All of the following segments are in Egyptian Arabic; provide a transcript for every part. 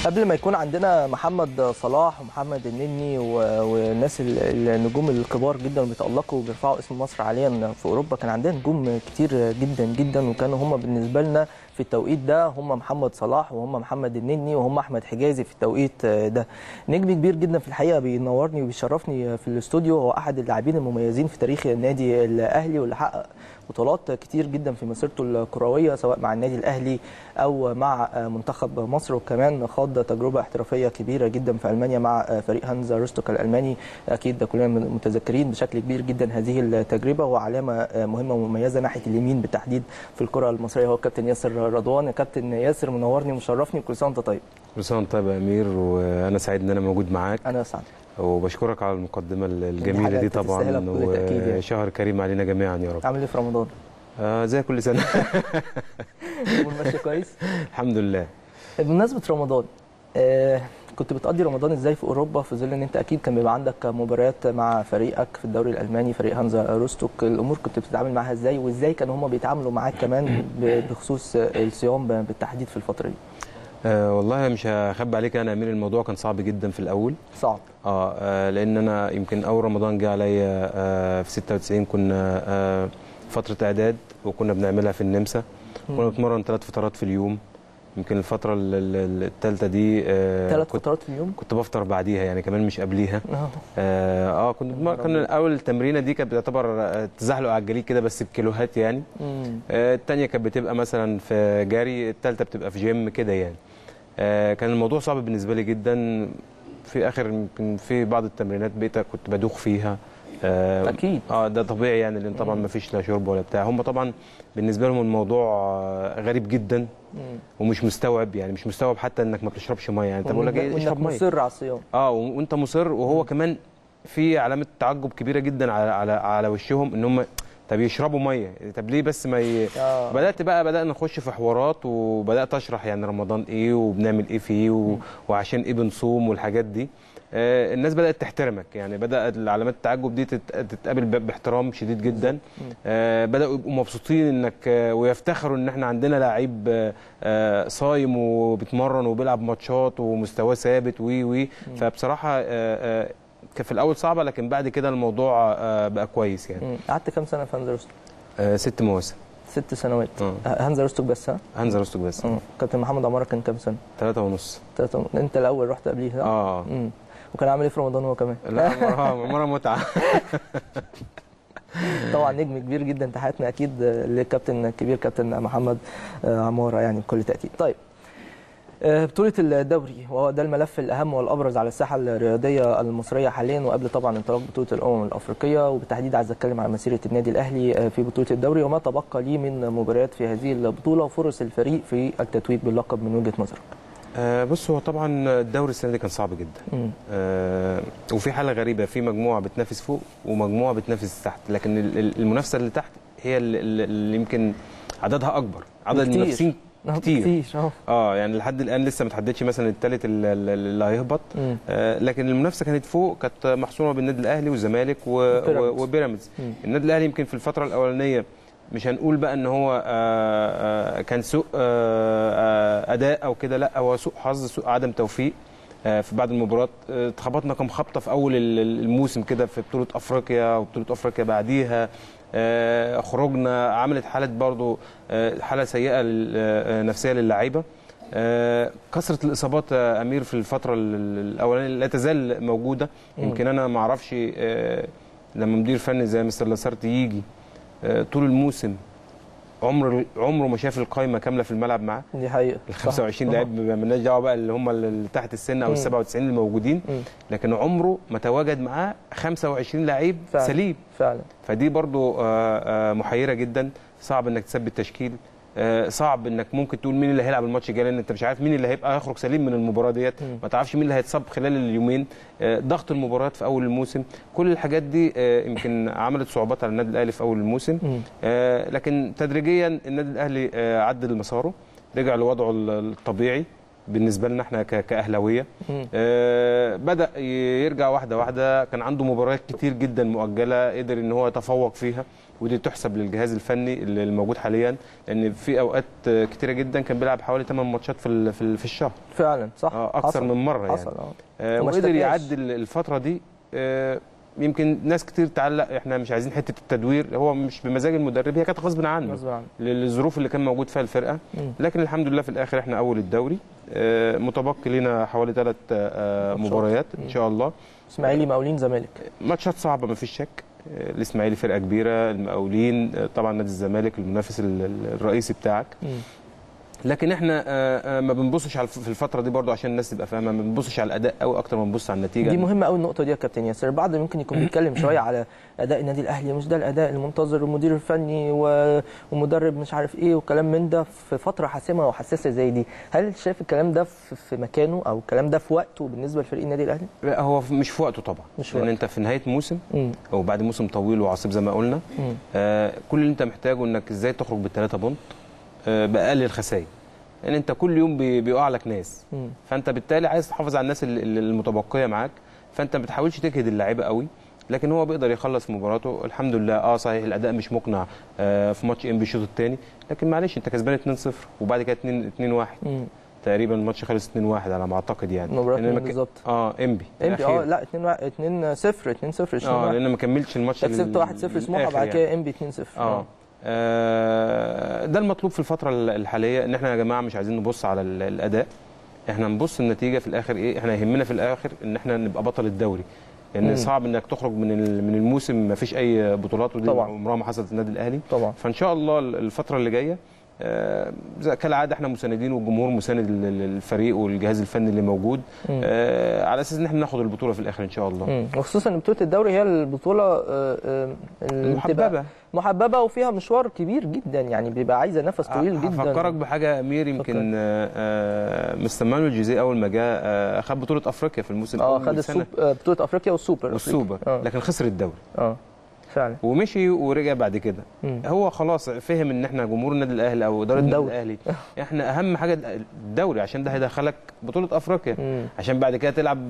قبل ما يكون عندنا محمد صلاح ومحمد النني و- والناس ال- النجوم الكبار جدا اللي بيتألقوا وبيرفعوا اسم مصر حاليا في اوروبا كان عندنا نجوم كتير جدا جدا وكانوا هم بالنسبه لنا في التوقيت ده هم محمد صلاح وهم محمد النني وهم احمد حجازي في التوقيت ده نجم كبير جدا في الحقيقه بينورني وبيشرفني في الاستوديو هو احد اللاعبين المميزين في تاريخ النادي الاهلي واللي حقق بطولات كتير جدا في مسيرته الكرويه سواء مع النادي الاهلي او مع منتخب مصر وكمان خاض تجربه احترافيه كبيره جدا في المانيا مع فريق هانزا روستوك الالماني اكيد ده كلنا متذكرين بشكل كبير جدا هذه التجربه وعلامه مهمه ومميزه ناحيه اليمين بالتحديد في الكره المصريه هو كابتن ياسر رضوان يا كابتن ياسر منورني ومشرفني وكل سنه وانت طيب كل سنه وانت طيب يا امير وانا سعيد ان انا موجود معاك انا اسعد وبشكرك على المقدمه الجميله حاجة دي تستاهلها طبعا بكل تأكيد يعني. وشهر كريم علينا جميعا يا رب عامل ايه في رمضان؟ آه زي كل سنه الامور ماشيه كويس؟ الحمد لله بمناسبه رمضان آه كنت بتقضي رمضان ازاي في اوروبا في ظل ان انت اكيد كان بيبقى عندك مباريات مع فريقك في الدوري الالماني فريق هانزا روستوك الامور كنت بتتعامل معاها ازاي وازاي كانوا هم بيتعاملوا معاك كمان ب- بخصوص الصيام بالتحديد في الفتره دي آه والله مش هخبي عليك انا يا امير الموضوع كان صعب جدا في الاول صعب اه, آه لان انا يمكن اول رمضان جه عليا آه في 96 كنا آه فتره اعداد وكنا بنعملها في النمسا كنا بنتمرن ثلاث فترات في اليوم يمكن الفتره الثالثه دي آه ثلاث كنت فترات في اليوم كنت بفطر بعديها يعني كمان مش قبليها آه. اه آه، كنت بتمر- كان الاول التمرينه دي كانت بتعتبر آه، تزحلق على الجليد كده بس بكيلوهات يعني مم. آه، التانية كانت بتبقى مثلا في جري التالتة بتبقى في جيم كده يعني آه، كان الموضوع صعب بالنسبة لي جدا في آخر يمكن في بعض التمرينات بقيت كنت بدوخ فيها آه، أكيد. اه ده طبيعي يعني لان طبعا ما فيش لا شرب ولا بتاع هم طبعا بالنسبه لهم الموضوع آه، غريب جدا مم. ومش مستوعب يعني مش مستوعب حتى انك ما بتشربش ميه يعني انت بقول لك ايه وانك اشرب ميه مصر على الصيام اه و- وانت مصر وهو كمان في علامه تعجب كبيره جدا على على على وشهم ان هم طب يشربوا ميه طب ليه بس ما ي... آه. بدات بقى بدانا نخش في حوارات وبدات اشرح يعني رمضان ايه وبنعمل ايه فيه و... وعشان ايه بنصوم والحاجات دي آه الناس بدات تحترمك يعني بدات علامات التعجب دي تت... تتقابل ب... باحترام شديد جدا آه بداوا يبقوا مبسوطين انك آه ويفتخروا ان احنا عندنا لعيب آه آه صايم وبيتمرن وبيلعب ماتشات ومستواه ثابت وي وي فبصراحه آه آه كان في الاول صعبه لكن بعد كده الموضوع آه بقى كويس يعني مم. قعدت كام سنه في هانزا روستوك؟ آه ست مواسم ست سنوات آه. هانزا روستوك بس ها؟ هنزل رستك بس مم. كابتن محمد عماره كان كام سنه؟ ثلاثة ونص تلاتة انت الاول رحت قبليه صح؟ اه مم. وكان عامل ايه في رمضان هو كمان؟ لا مرة مرة متعة طبعا نجم كبير جدا تحياتنا اكيد للكابتن الكبير كابتن محمد عماره يعني بكل تاكيد. طيب آه، بطولة الدوري وهو ده الملف الأهم والأبرز على الساحة الرياضية المصرية حاليا وقبل طبعا انطلاق بطولة الأمم الأفريقية وبالتحديد عايز أتكلم عن مسيرة النادي الأهلي آه، في بطولة الدوري وما تبقى ليه من مباريات في هذه البطولة وفرص الفريق في التتويج باللقب من وجهة نظرك. آه بص هو طبعا الدوري السنة دي كان صعب جدا مم. آه وفي حالة غريبة في مجموعة بتنافس فوق ومجموعة بتنافس تحت لكن ال- ال- المنافسة اللي تحت هي اللي- اللي اللي يمكن عددها أكبر عدد كتير. المنافسين آه، كتير كتير اه اه يعني لحد الان لسه ما تحددش مثلا الثالث اللي, اللي هيهبط مم. آه لكن المنافسه كانت فوق كانت محصوره بين النادي الاهلي والزمالك و- وبيراميدز. و- وبيراميدز مم. النادي الاهلي يمكن في الفتره الاولانيه مش هنقول بقى ان هو آه، آه، كان سوء آه، آه، اداء او كده لا هو سوء حظ سوء عدم توفيق آه، في بعض المباريات آه، اتخبطنا كم خبطه في اول ال- ال- الموسم كده في بطوله افريقيا وبطوله افريقيا بعديها آه، خروجنا عملت حاله برضو آه، حاله سيئه لل- آه، نفسيه للعيبه آه، كثره الاصابات يا امير في الفتره ال- ال- الاولانيه لا تزال موجوده مم. يمكن انا ما اعرفش آه، لما مدير فني زي مستر لاسارت يجي آه، طول الموسم عمر عمره ما شاف القايمه كامله في الملعب معاه دي حقيقة ال صح. 25 لاعب ما مالناش دعوه بقى اللي هم اللي تحت السن او مم. ال 97 اللي موجودين مم. لكن عمره ما تواجد معاه 25 لعيب فعلا. سليم فعلا فدي برضو آه، آه، محيره جدا صعب انك تثبت تشكيل آه، صعب انك ممكن تقول مين اللي هيلعب الماتش الجاي لان انت مش عارف مين اللي هيبقى هيخرج سليم من المباراه ديت مم. ما تعرفش مين اللي هيتصاب خلال اليومين آه، ضغط المباريات في اول الموسم كل الحاجات دي آه، يمكن عملت صعوبات على النادي الاهلي في اول الموسم مم. آه، لكن تدريجيا النادي الاهلي آه، عدل مساره رجع لوضعه الطبيعي بالنسبه لنا احنا ك- كاهلاويه مم. آه، بدا يرجع واحده واحده كان عنده مباريات كتير جدا مؤجله قدر ان هو يتفوق فيها ودي تحسب للجهاز الفني اللي الموجود حاليا لان في اوقات آه، كتيره جدا كان بيلعب حوالي 8 ماتشات في ال- في ال- في الشهر فعلا صح آه، اكثر حصل. من مره يعني حصل اه آه، وما وقدر اشتكاش. يعدي ال- الفتره دي آه، يمكن ناس كتير تعلق احنا مش عايزين حته التدوير هو مش بمزاج المدرب هي كانت غصب عنه غصب عنه للظروف اللي كان موجود فيها الفرقه مم. لكن الحمد لله في الاخر احنا اول الدوري آه، متبقي لنا حوالي ثلاث ماتشات. مباريات ان مم. شاء الله اسماعيلي مقاولين زمالك ماتشات صعبه ما فيش شك آه، الاسماعيلي فرقه كبيره المقاولين آه، طبعا نادي الزمالك المنافس ال- ال- الرئيسي بتاعك مم. لكن احنا آه، آه، ما بنبصش على الف- في الفتره دي برضو عشان الناس تبقى فاهمه ما بنبصش على الاداء قوي اكتر ما بنبص على النتيجه دي مهمه قوي النقطه دي يا كابتن ياسر البعض ممكن يكون بيتكلم شويه على اداء النادي الاهلي مش ده الاداء المنتظر والمدير الفني و- ومدرب مش عارف ايه وكلام من ده في فتره حاسمه وحساسه زي دي هل شايف الكلام ده في في مكانه او الكلام ده في وقته بالنسبه لفريق النادي الاهلي لا هو في- مش في وقته طبعا مش في لان وقته. انت في نهايه موسم مم. او بعد موسم طويل وعصيب زي ما قلنا مم. آه كل اللي انت محتاجه انك ازاي تخرج بالثلاثه بونت آه باقل الخسائر لان انت كل يوم بي- بيقع لك ناس مم. فانت بالتالي عايز تحافظ على الناس اللي- اللي المتبقيه معاك فانت ما بتحاولش تجهد اللعيبه قوي لكن هو بيقدر يخلص مباراته الحمد لله اه صحيح الاداء مش مقنع آه في ماتش ام بي الشوط الثاني لكن معلش انت كسبان 2-0 وبعد كده 2 2-1 مم. تقريبا الماتش خلص 2-1 على ما اعتقد يعني مباراة لأن أنا مين ك- بالظبط؟ اه امبي انت اه الأخير. لا 2 2 0 2 0 اه لان ما كملتش الماتش كسبت لل- 1 0 سموحه للآخر بعد يعني. كده ام بي 2 0 اه آه، ده المطلوب في الفترة الحالية ان احنا يا جماعة مش عايزين نبص على ال- الأداء احنا نبص النتيجة في الآخر ايه احنا يهمنا في الآخر ان احنا نبقى بطل الدوري لأن مم. صعب انك تخرج من ال- من الموسم ما فيش أي بطولات ودي طبعا. عمرها ما حصلت في النادي الأهلي طبعا فإن شاء الله الفترة اللي جاية آه، زي- كالعادة احنا مساندين والجمهور مساند لل- للفريق والجهاز الفني اللي موجود مم. آه، على أساس ان احنا ناخد البطولة في الآخر إن شاء الله مم. وخصوصا ان بطوله الدوري هي البطوله آه، آه، اللي بتبقى المحببة محببه وفيها مشوار كبير جدا يعني بيبقى عايزه نفس طويل جدا هفكرك بحاجه يا امير يمكن آه، آه، مستر مانويل جوزيه اول ما جاء آه، خد بطوله افريقيا في الموسم اه الأول خد السنة السوب آه، بطوله افريقيا والسوبر والسوبر اه لكن خسر الدوري اه فعلا ومشي ورجع بعد كده مم. هو خلاص فهم ان احنا جمهور النادي الاهلي او اداره النادي الدوري. الاهلي احنا اهم حاجه الدوري عشان ده هيدخلك بطوله افريقيا مم. عشان بعد كده تلعب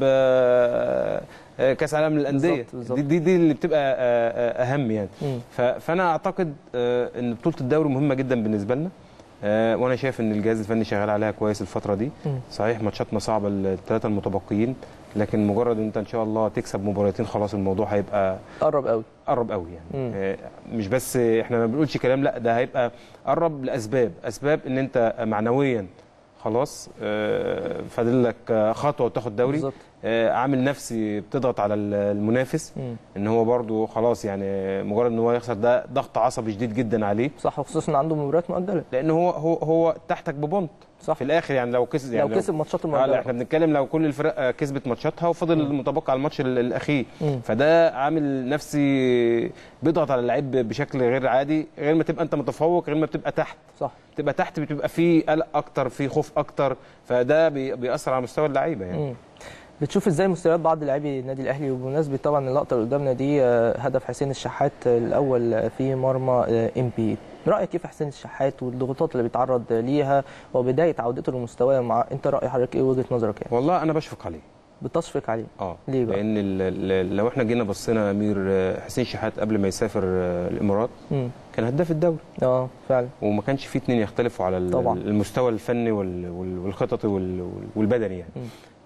آه، آه، كاس عالم للانديه بالظبط، بالظبط. دي, دي دي اللي بتبقى آه، آه، اهم يعني مم. ف- فانا اعتقد آه، ان بطوله الدوري مهمه جدا بالنسبه لنا آه، وانا شايف ان الجهاز الفني شغال عليها كويس الفتره دي مم. صحيح ماتشاتنا صعبه الثلاثه المتبقيين لكن مجرد ان انت ان شاء الله تكسب مباراتين خلاص الموضوع هيبقى قرب قوي قرب قوي يعني مم. آه، مش بس احنا ما بنقولش كلام لا ده هيبقى قرب لاسباب اسباب ان انت معنويا خلاص آه، فاضل لك آه، خطوه وتاخد دوري بالظبط آه، عامل نفسي بتضغط على ال- المنافس مم. ان هو برضو خلاص يعني مجرد ان هو يخسر ده ضغط عصبي شديد جدا عليه صح وخصوصا إن عنده مباريات مؤجله لان هو هو هو تحتك ببونت صح في الاخر يعني لو كسب لو يعني كسب ماتشات آه لا المؤجله احنا بنتكلم لو كل الفرق آه، كسبت ماتشاتها وفضل المتبقي على الماتش ال- الاخير مم. فده عامل نفسي بيضغط على اللعيب بشكل غير عادي غير ما تبقى انت متفوق غير ما بتبقى تحت صح تبقى تحت بتبقى في قلق اكتر في خوف اكتر فده بي- بيأثر على مستوى اللعيبه يعني مم. بتشوف ازاي مستويات بعض لاعبي النادي الاهلي وبمناسبه طبعا اللقطه اللي قدامنا دي آه، هدف حسين الشحات آه، الاول في مرمى ام بي رايك كيف حسين الشحات والضغوطات اللي بيتعرض ليها وبدايه عودته للمستوى مع انت راي حضرتك ايه وجهه نظرك يعني والله انا بشفق عليه بتشفق عليه اه ليه بقى؟ لان ال- ال- لو احنا جينا بصينا يا امير آه، حسين شحات قبل ما يسافر آه، الامارات مم. كان هداف الدوري اه فعلا وما كانش في اتنين يختلفوا على ال- طبعا. المستوى الفني وال- وال- والخططي وال- وال- والبدني يعني مم.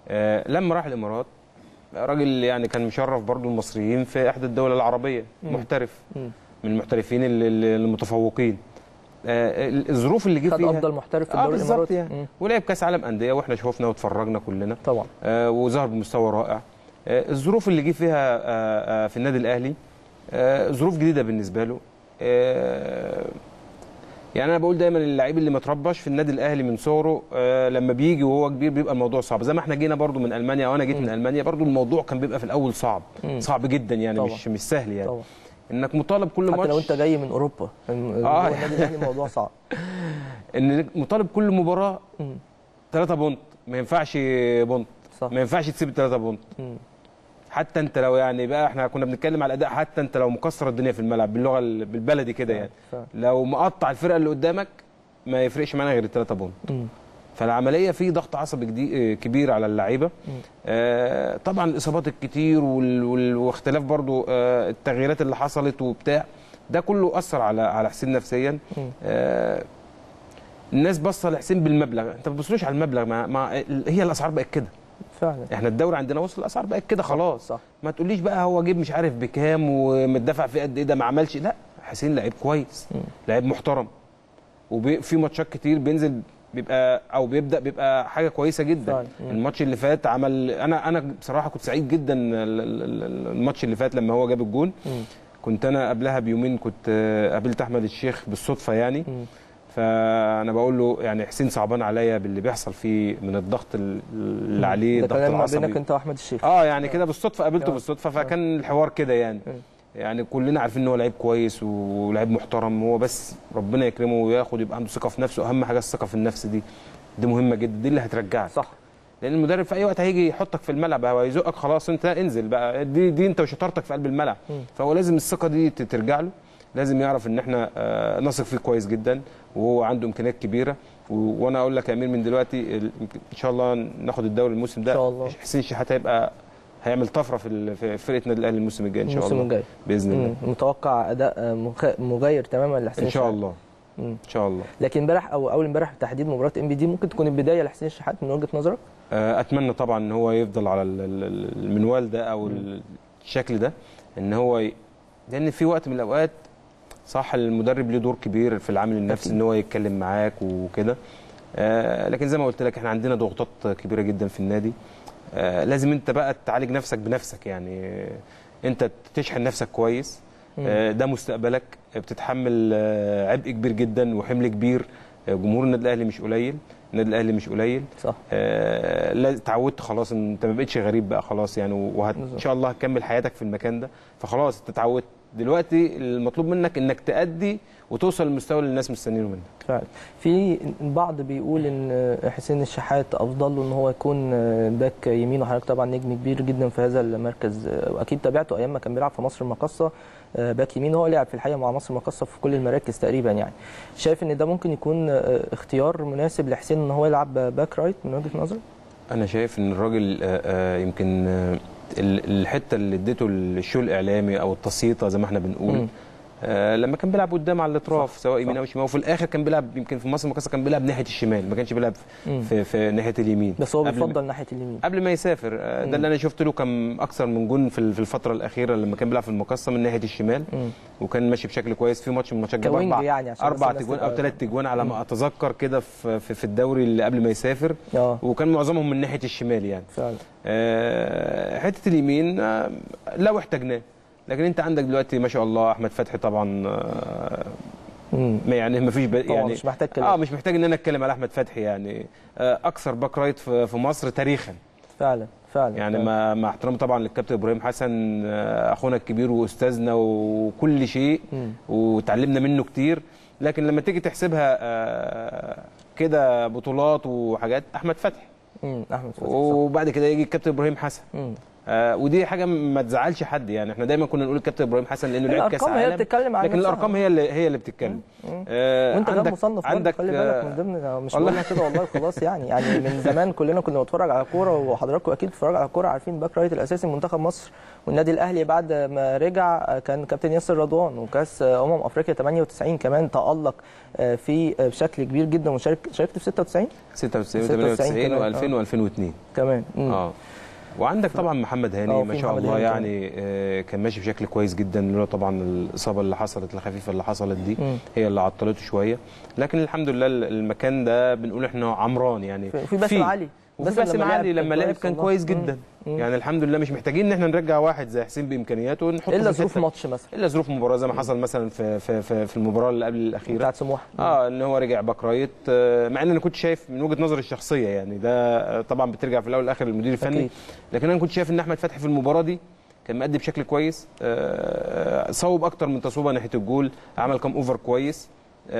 آه لما راح الامارات راجل يعني كان مشرف برضو المصريين في احدى الدول العربيه مم. محترف مم. من المحترفين ال- ال- المتفوقين آه الظروف اللي جه خد فيها افضل محترف في اه الدوري بالظبط الاماراتي يعني مم. ولعب كاس عالم انديه واحنا شفنا واتفرجنا كلنا طبعا آه وظهر بمستوى رائع آه الظروف اللي جه فيها آه آه في النادي الاهلي آه ظروف جديده بالنسبه له آه يعني انا بقول دايما اللعيب اللي ما ترباش في النادي الاهلي من صغره آه لما بيجي وهو كبير بيبقى الموضوع صعب زي ما احنا جينا برضو من المانيا وانا جيت من المانيا برضو الموضوع كان بيبقى في الاول صعب مم. صعب جدا يعني طبعا. مش مش سهل يعني طبعا انك مطالب كل حتى ماتش لو انت جاي من اوروبا الم- آه. جوه النادي الاهلي الموضوع صعب ان مطالب كل مباراه مم. 3 بونت ما ينفعش بونت صح ما ينفعش تسيب 3 بونت مم. حتى انت لو يعني بقى احنا كنا بنتكلم على الاداء حتى انت لو مكسر الدنيا في الملعب باللغه ال- بالبلدي كده يعني فعلا. لو مقطع الفرقه اللي قدامك ما يفرقش معانا غير الثلاثه بونت مم. فالعمليه في ضغط عصبي جدي- كبير على اللعيبه آه طبعا الاصابات الكتير وال... وال... واختلاف برضو آه التغييرات اللي حصلت وبتاع ده كله اثر على على حسين نفسيا مم. آه الناس باصه لحسين بالمبلغ انت ما بتبصلوش على المبلغ ما, ما هي الاسعار بقت كده فعلا احنا الدوري عندنا وصل الاسعار بقت كده خلاص صح ما تقوليش بقى هو جيب مش عارف بكام ومتدفع فيه قد ايه ده ما عملش لا حسين لعيب كويس مم. لعيب محترم وفي ماتشات كتير بينزل بيبقى او بيبدا بيبقى حاجه كويسه جدا فعلا. مم. الماتش اللي فات عمل انا انا بصراحه كنت سعيد جدا ال- ال- ال- الماتش اللي فات لما هو جاب الجون مم. كنت انا قبلها بيومين كنت آه، قابلت احمد الشيخ بالصدفه يعني مم. فانا بقول له يعني حسين صعبان عليا باللي بيحصل فيه من الضغط ال- اللي عليه ده الضغط كلام ما العصبي بينك انت واحمد الشيخ اه يعني كده بالصدفه قابلته آه. بالصدفه فكان الحوار كده يعني مم. يعني كلنا عارفين ان هو لعيب كويس ولعيب محترم هو بس ربنا يكرمه وياخد يبقى عنده ثقه في نفسه اهم حاجه الثقه في النفس دي دي مهمه جدا دي اللي هترجعك صح لان المدرب في اي وقت هيجي يحطك في الملعب هو يزقك خلاص انت انزل بقى دي دي انت وشطارتك في قلب الملعب مم. فهو لازم الثقه دي ت- ترجع له لازم يعرف ان احنا آه، نثق فيه كويس جدا وهو عنده امكانيات كبيره و- وانا اقول لك يا امير من دلوقتي ال- ان شاء الله ناخد الدوري الموسم ده إن شاء الله. حسين شحات هيبقى هيعمل طفره في ال- في فرقه النادي الاهلي الموسم الجاي ان شاء الموسم الله الجاي باذن الله مم. متوقع اداء آه، مخ- مغاير تماما لحسين ان شاء الشحات. الله مم. ان شاء الله لكن امبارح او اول امبارح بالتحديد مباراه ام بي دي ممكن تكون البدايه لحسين الشحات من وجهه نظرك آه، اتمنى طبعا ان هو يفضل على ال- ال- ال- المنوال ده او ال- الشكل ده ان هو ي... لان في وقت من الاوقات صح المدرب له دور كبير في العامل النفسي أكيد. ان هو يتكلم معاك وكده آه، لكن زي ما قلت لك احنا عندنا ضغوطات كبيره جدا في النادي آه، لازم انت بقى تعالج نفسك بنفسك يعني آه، انت تشحن نفسك كويس مم. آه، ده مستقبلك بتتحمل آه، عبء كبير جدا وحمل كبير آه، جمهور النادي الاهلي مش قليل النادي الاهلي مش قليل صح آه، لا اتعودت خلاص ان انت ما بقتش غريب بقى خلاص يعني وهت ان بالظبط. شاء الله هتكمل حياتك في المكان ده فخلاص انت اتعودت دلوقتي المطلوب منك انك تأدي وتوصل للمستوى اللي الناس مستنيينه منك فعلا في البعض بيقول ان حسين الشحات افضل له ان هو يكون باك يمين وحضرتك طبعا نجم كبير جدا في هذا المركز واكيد تابعته ايام ما كان بيلعب في مصر المقاصه باك يمين هو لعب في الحقيقه مع مصر المقاصه في كل المراكز تقريبا يعني شايف ان ده ممكن يكون اختيار مناسب لحسين ان هو يلعب باك رايت من وجهه نظرك انا شايف ان الراجل آه، آه، يمكن آه، ال- الحته اللي اديته الشو الاعلامي او التصيطه زي ما احنا بنقول مم. آه، لما كان بيلعب قدام على الاطراف صح، سواء يمين صح. او شمال وفي الاخر كان بيلعب يمكن في مصر المقاصه كان بيلعب ناحيه الشمال ما كانش بيلعب مم. في, في ناحيه اليمين بس هو قبل ما- بيفضل ناحيه اليمين قبل ما يسافر آه، مم. ده اللي انا شفت له كان اكثر من جون في ال- في الفتره الاخيره لما كان بيلعب في المقصه من ناحيه الشمال مم. وكان ماشي بشكل كويس في ماتش من الماتشات جاب كوينج اربع يعني عشان بس اربع الناس تجوان او تبقى- ثلاث تجوان على ما اتذكر كده في في في الدوري اللي قبل ما يسافر اه وكان معظمهم من ناحيه الشمال يعني فعلا آه، حته اليمين آه، لو احتاجناه لكن انت عندك دلوقتي ما شاء الله احمد فتحي طبعا آه، مم. ما يعني ما فيش ب- طبعا يعني مش محتاج كلام اه مش محتاج ان انا اتكلم على احمد فتحي يعني آه، اكثر باك رايت في في مصر تاريخا فعلا فعلا يعني فعلا. مع مع احترامي طبعا للكابتن ابراهيم حسن آه، اخونا الكبير واستاذنا وكل شيء مم. وتعلمنا منه كتير لكن لما تيجي تحسبها آه، كده بطولات وحاجات احمد فتحي مم. احمد فتحي صح. وبعد كده يجي الكابتن ابراهيم حسن مم. آه، ودي حاجه ما تزعلش حد يعني احنا دايما كنا نقول الكابتن ابراهيم حسن لانه لعب كاس الارقام هي عالم بتتكلم عن لكن نفسها. الارقام هي اللي هي اللي بتتكلم مم. آه، وانت غير عندك مصنف برضه عندك خلي بالك من ضمن مش والله. بقولها كده والله خلاص يعني يعني من زمان كلنا كنا بنتفرج على كوره وحضراتكم اكيد بتتفرجوا على كوره عارفين باك رايت الاساسي منتخب مصر والنادي الاهلي بعد ما رجع كان كابتن ياسر رضوان وكاس امم افريقيا 98 كمان تالق في بشكل كبير جدا وشارك شاركت في 96 96 96 و98 كمان، و2000 و2002 كمان مم. اه وعندك طبعا محمد آه، هاني في ما شاء محمد الله هاني يعني آه، كان ماشي بشكل كويس جدا لولا طبعا الاصابه اللي حصلت الخفيفه اللي حصلت دي مم. هي اللي عطلته شويه لكن الحمد لله المكان ده بنقول احنا عمران يعني في باسم علي وفي باسم باسم لما علي لعب لما كان لعب كويس كان والله. كويس مم. جدا مم. يعني الحمد لله مش محتاجين ان احنا نرجع واحد زي حسين بامكانياته ونحطه الا في ظروف الحتة- ماتش مثلا الا ظروف مباراه زي ما حصل مثلا في في في, في المباراه اللي قبل الاخيره بتاعت سموحه اه ان هو رجع باك رايت آه، مع ان انا كنت شايف من وجهه نظري الشخصيه يعني ده آه، طبعا بترجع في الاول والاخر للمدير الفني أكيد. لكن انا كنت شايف ان احمد فتحي في المباراه دي كان مأدي بشكل كويس آه، صوب اكتر من تصويبه ناحيه الجول عمل كام اوفر كويس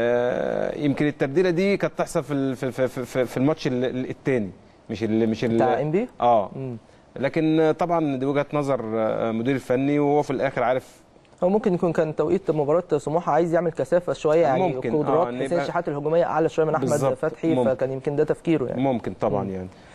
آه، يمكن التبديله دي كانت تحصل في ال- في في, في, في الماتش الثاني مش ال مش ال بتاع ام بي اه لكن طبعا دي وجهه نظر آه، مدير الفني وهو في الاخر عارف هو ممكن يكون كان توقيت مباراه سموحه عايز يعمل كثافه شويه يعني ممكن، قدرات آه، إن حسين يبقى- شحات الهجوميه اعلى شويه من احمد بالظبط، فتحي ممكن. فكان يمكن ده تفكيره يعني ممكن طبعا مم. يعني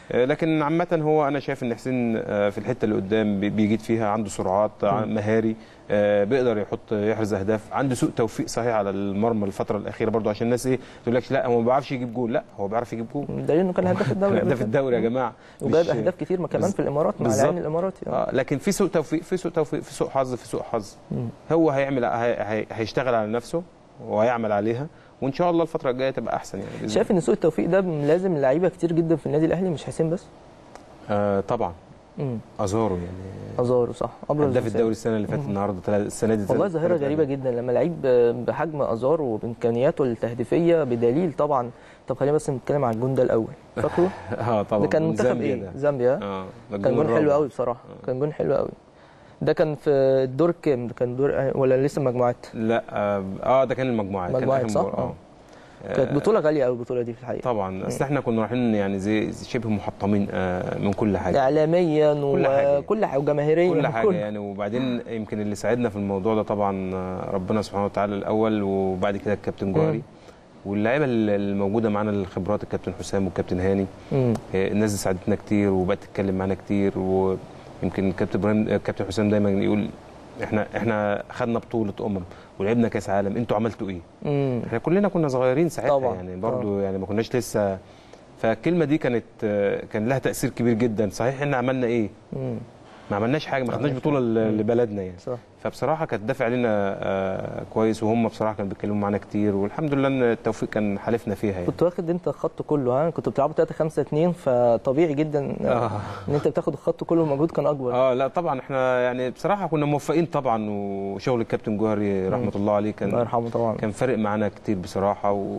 آه، لكن عامة هو أنا شايف إن حسين آه، في الحتة اللي قدام بي- بيجيد فيها عنده سرعات ع- مهاري آه، بيقدر يحط يحرز أهداف عنده سوء توفيق صحيح على المرمى الفترة الأخيرة برضو عشان الناس إيه تقول لك لا هو ما بيعرفش يجيب جول لا هو بيعرف يجيب جول دليل انه كان هداف الدوري قبل هداف كده. الدوري يا جماعة وجايب مش- اهداف كتير ما كمان بز- في الامارات مع بالظبط. العين الاماراتي آه. اه لكن في سوء توفيق في سوء توفيق في سوء حظ في سوء حظ مم. هو هيعمل هي هي هيشتغل على نفسه وهيعمل عليها وان شاء الله الفتره الجايه تبقى احسن يعني بإذن شايف ان سوء التوفيق ده لازم لعيبه كتير جدا في النادي الاهلي مش حسين بس آه طبعا امم ازارو يعني ازارو صح ابرز هداف مثال. الدوري السنه اللي فاتت مم. النهارده تلا- السنه دي والله تلات- ظاهره تلات غريبه أهداف. جدا لما لعيب بحجم ازارو وبامكانياته التهديفيه بدليل طبعا طب خلينا بس نتكلم عن الجون ده الاول فاكره اه طبعا ده كان من منتخب زامبيا ايه ده. زامبيا اه ده كان جون حلو الرابع. قوي بصراحه آه. كان جون حلو قوي ده كان في الدور الكام ده كان دور ولا لسه مجموعات لا اه آه، ده كان المجموعات كان مجموعات، آخر صح؟ مباراة. آه. كانت بطوله غاليه قوي البطوله دي في الحقيقه طبعا اصل احنا كنا رايحين يعني زي زي شبه محطمين آه من كل حاجه اعلاميا كل حاجة. وكل حاجه وجماهيريا كل حاجه وكل- يعني وبعدين يمكن اللي ساعدنا في الموضوع ده طبعا آه، ربنا سبحانه وتعالى الاول وبعد كده الكابتن جوهري واللعيبه الموجوده معانا الخبرات الكابتن حسام والكابتن هاني مم. آه، الناس دي ساعدتنا كتير وبقت تتكلم معانا كتير ويمكن الكابتن ابراهيم الكابتن حسام دايما يقول احنا احنا خدنا بطوله امم ولعبنا كاس عالم انتوا عملتوا ايه؟ مم. احنا كلنا كنا صغيرين ساعتها طبعاً، يعني برضو يعني ما كناش لسه فالكلمه دي كانت آه، كان لها تاثير كبير جدا صحيح احنا عملنا ايه؟ مم. ما عملناش حاجه ما خدناش عملناش بطوله ل- لبلدنا يعني صح فبصراحه كانت دافع علينا آه، كويس وهم بصراحه كانوا بيتكلموا معانا كتير والحمد لله ان التوفيق كان حالفنا فيها يعني كنت واخد انت الخط كله ها كنت بتلعبوا 3 5 2 فطبيعي جدا آه. ان انت بتاخد الخط كله المجهود كان اكبر اه لا طبعا احنا يعني بصراحه كنا موفقين طبعا وشغل الكابتن جوهري رحمه الله عليه الله كان يرحمه طبعا كان فارق معانا كتير بصراحه و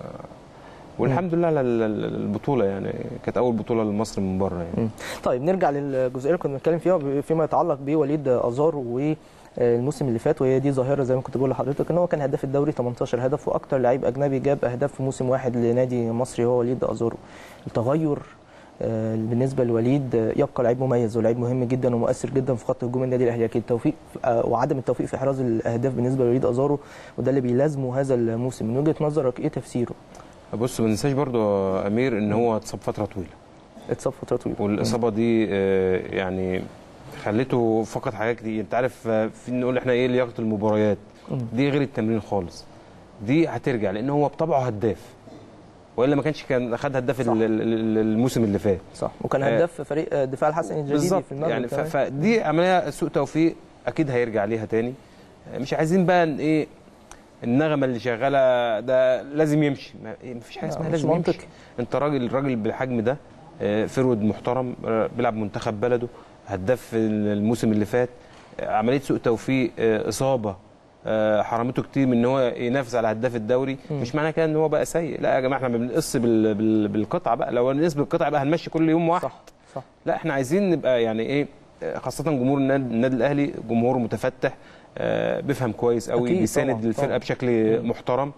والحمد لله على ال- ال- البطوله يعني كانت اول بطوله لمصر من بره يعني مم. طيب نرجع للجزئيه اللي كنا بنتكلم فيها فيما يتعلق بوليد ازار والموسم اللي فات وهي دي ظاهره زي ما كنت بقول لحضرتك ان هو كان هداف الدوري 18 هدف واكتر لعيب اجنبي جاب اهداف في موسم واحد لنادي مصري هو وليد ازارو التغير آه، بالنسبه لوليد آه، يبقى لعيب مميز ولعيب مهم جدا ومؤثر جدا في خط هجوم النادي الاهلي لكن التوفيق آه، وعدم التوفيق في احراز الاهداف بالنسبه لوليد ازارو وده اللي بيلازمه هذا الموسم من وجهه نظرك ايه تفسيره؟ بص ما ننساش برضو يا امير ان هو اتصاب فتره طويله اتصاب فتره طويله والاصابه دي آه، يعني خليته فقد حاجات كتير انت عارف آه، في نقول احنا ايه لياقه المباريات مم. دي غير التمرين خالص دي هترجع لان هو بطبعه هداف والا ما كانش كان خد هداف صح. ال- ال- ال- الموسم اللي فات صح وكان آه، هداف فريق آه، دفاع الحسن الجديدي بالظبط في المغرب يعني ف- كمان. فدي عمليه سوء توفيق اكيد هيرجع ليها تاني مش عايزين بقى إن ايه النغمه اللي شغاله ده لازم يمشي ما إيه، مفيش حاجه لا، اسمها مش لازم منطقي. يمشي انت راجل راجل بالحجم ده آه، فرود محترم آه، بيلعب منتخب بلده هداف الموسم اللي فات آه، عمليه سوء توفيق آه، اصابه آه، حرمته كتير من ان هو ينافس على هداف الدوري مم. مش معنى كده ان هو بقى سيء لا يا جماعه احنا بنقص بال- بال- بالقطعه بقى لو نقص بالقطعه بقى هنمشي كل يوم واحد صح صح لا احنا عايزين نبقى يعني ايه خاصة جمهور النادي النادي الاهلي جمهور متفتح آه، بيفهم كويس قوي أكيد بيساند طبعاً، الفرقة طبعاً. بشكل محترم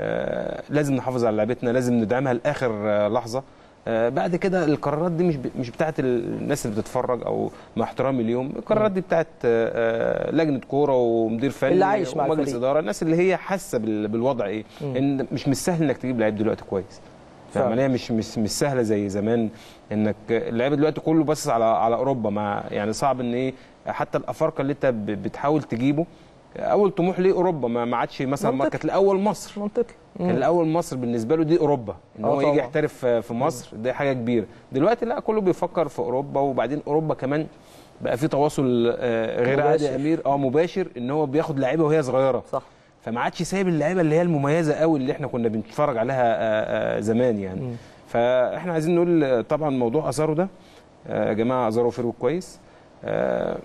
آه، لازم نحافظ على لعبتنا لازم ندعمها لاخر آه، لحظة آه، بعد كده القرارات دي مش ب- مش بتاعت الناس اللي بتتفرج او مع احترامي اليوم القرارات دي بتاعت آه، آه، لجنه كوره ومدير فني اللي عايش مع ومجلس الفريق. اداره الناس اللي هي حاسه بال- بالوضع ايه مم. ان مش مش سهل انك تجيب لعيب دلوقتي كويس فعلا. العمليه مش مش مش سهله زي زمان انك اللعيبه دلوقتي كله بس على على اوروبا مع يعني صعب ان ايه حتى الافارقه اللي انت ب- بتحاول تجيبه اول طموح ليه اوروبا ما ما عادش مثلا ما منطقي. كانت الاول مصر منطقي كان الاول مصر بالنسبه له دي اوروبا ان آه هو يجي طبعاً. يحترف في مصر دي حاجه كبيره دلوقتي لا كله بيفكر في اوروبا وبعدين اوروبا كمان بقى في تواصل آه، غير عادي يا مباشر. امير اه مباشر ان هو بياخد لعيبه وهي صغيره صح فما عادش سايب اللعيبه اللي هي المميزه قوي اللي احنا كنا بنتفرج عليها آه، آه، زمان يعني مم. فاحنا عايزين نقول آه، طبعا موضوع ازارو ده آه، يا جماعه ازارو فريق كويس آه،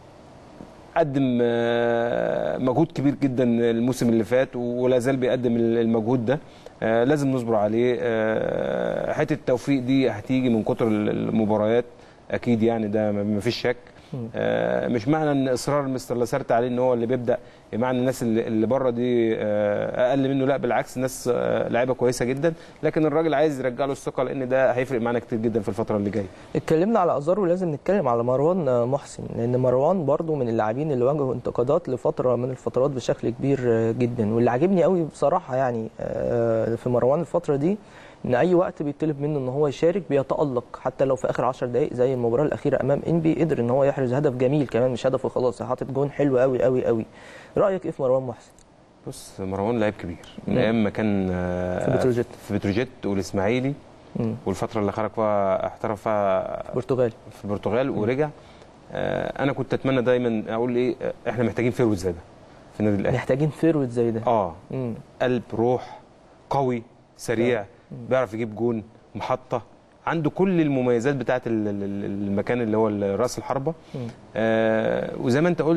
قدم آه، مجهود كبير جدا الموسم اللي فات ولا زال بيقدم المجهود ده آه، لازم نصبر عليه آه، حته التوفيق دي هتيجي من كتر المباريات اكيد يعني ده ما فيش شك مم. آه، مش معنى ان اصرار مستر لاسارت عليه ان هو اللي بيبدا بمعنى الناس اللي اللي بره دي آه، اقل منه لا بالعكس الناس آه، لعيبه كويسه جدا لكن الراجل عايز يرجع له الثقه لان ده هيفرق معانا كتير جدا في الفتره اللي جايه اتكلمنا على ازارو لازم نتكلم على مروان محسن لان مروان برضو من اللاعبين اللي واجهوا انتقادات لفتره من الفترات بشكل كبير جدا واللي عاجبني قوي بصراحه يعني آه، في مروان الفتره دي ان اي وقت بيطلب منه ان هو يشارك بيتالق حتى لو في اخر 10 دقائق زي المباراه الاخيره امام انبي قدر ان هو يحرز هدف جميل كمان مش هدف وخلاص حاطط جون حلو قوي قوي قوي رايك ايه في مروان محسن بص مروان لعيب كبير من نعم. ايام ما كان آه، في بتروجيت. في بتروجيت والاسماعيلي مم. والفتره اللي خرج فيها احترف فيها برتغالي في البرتغال ورجع آه، انا كنت اتمنى دايما اقول ايه آه، احنا محتاجين فيرود زي ده في النادي الاهلي محتاجين فيرود زي ده اه مم. قلب روح قوي سريع بيعرف يجيب جون محطه عنده كل المميزات بتاعه ال- ال- ال- المكان اللي هو راس الحربه مم. آه وزي ما انت قلت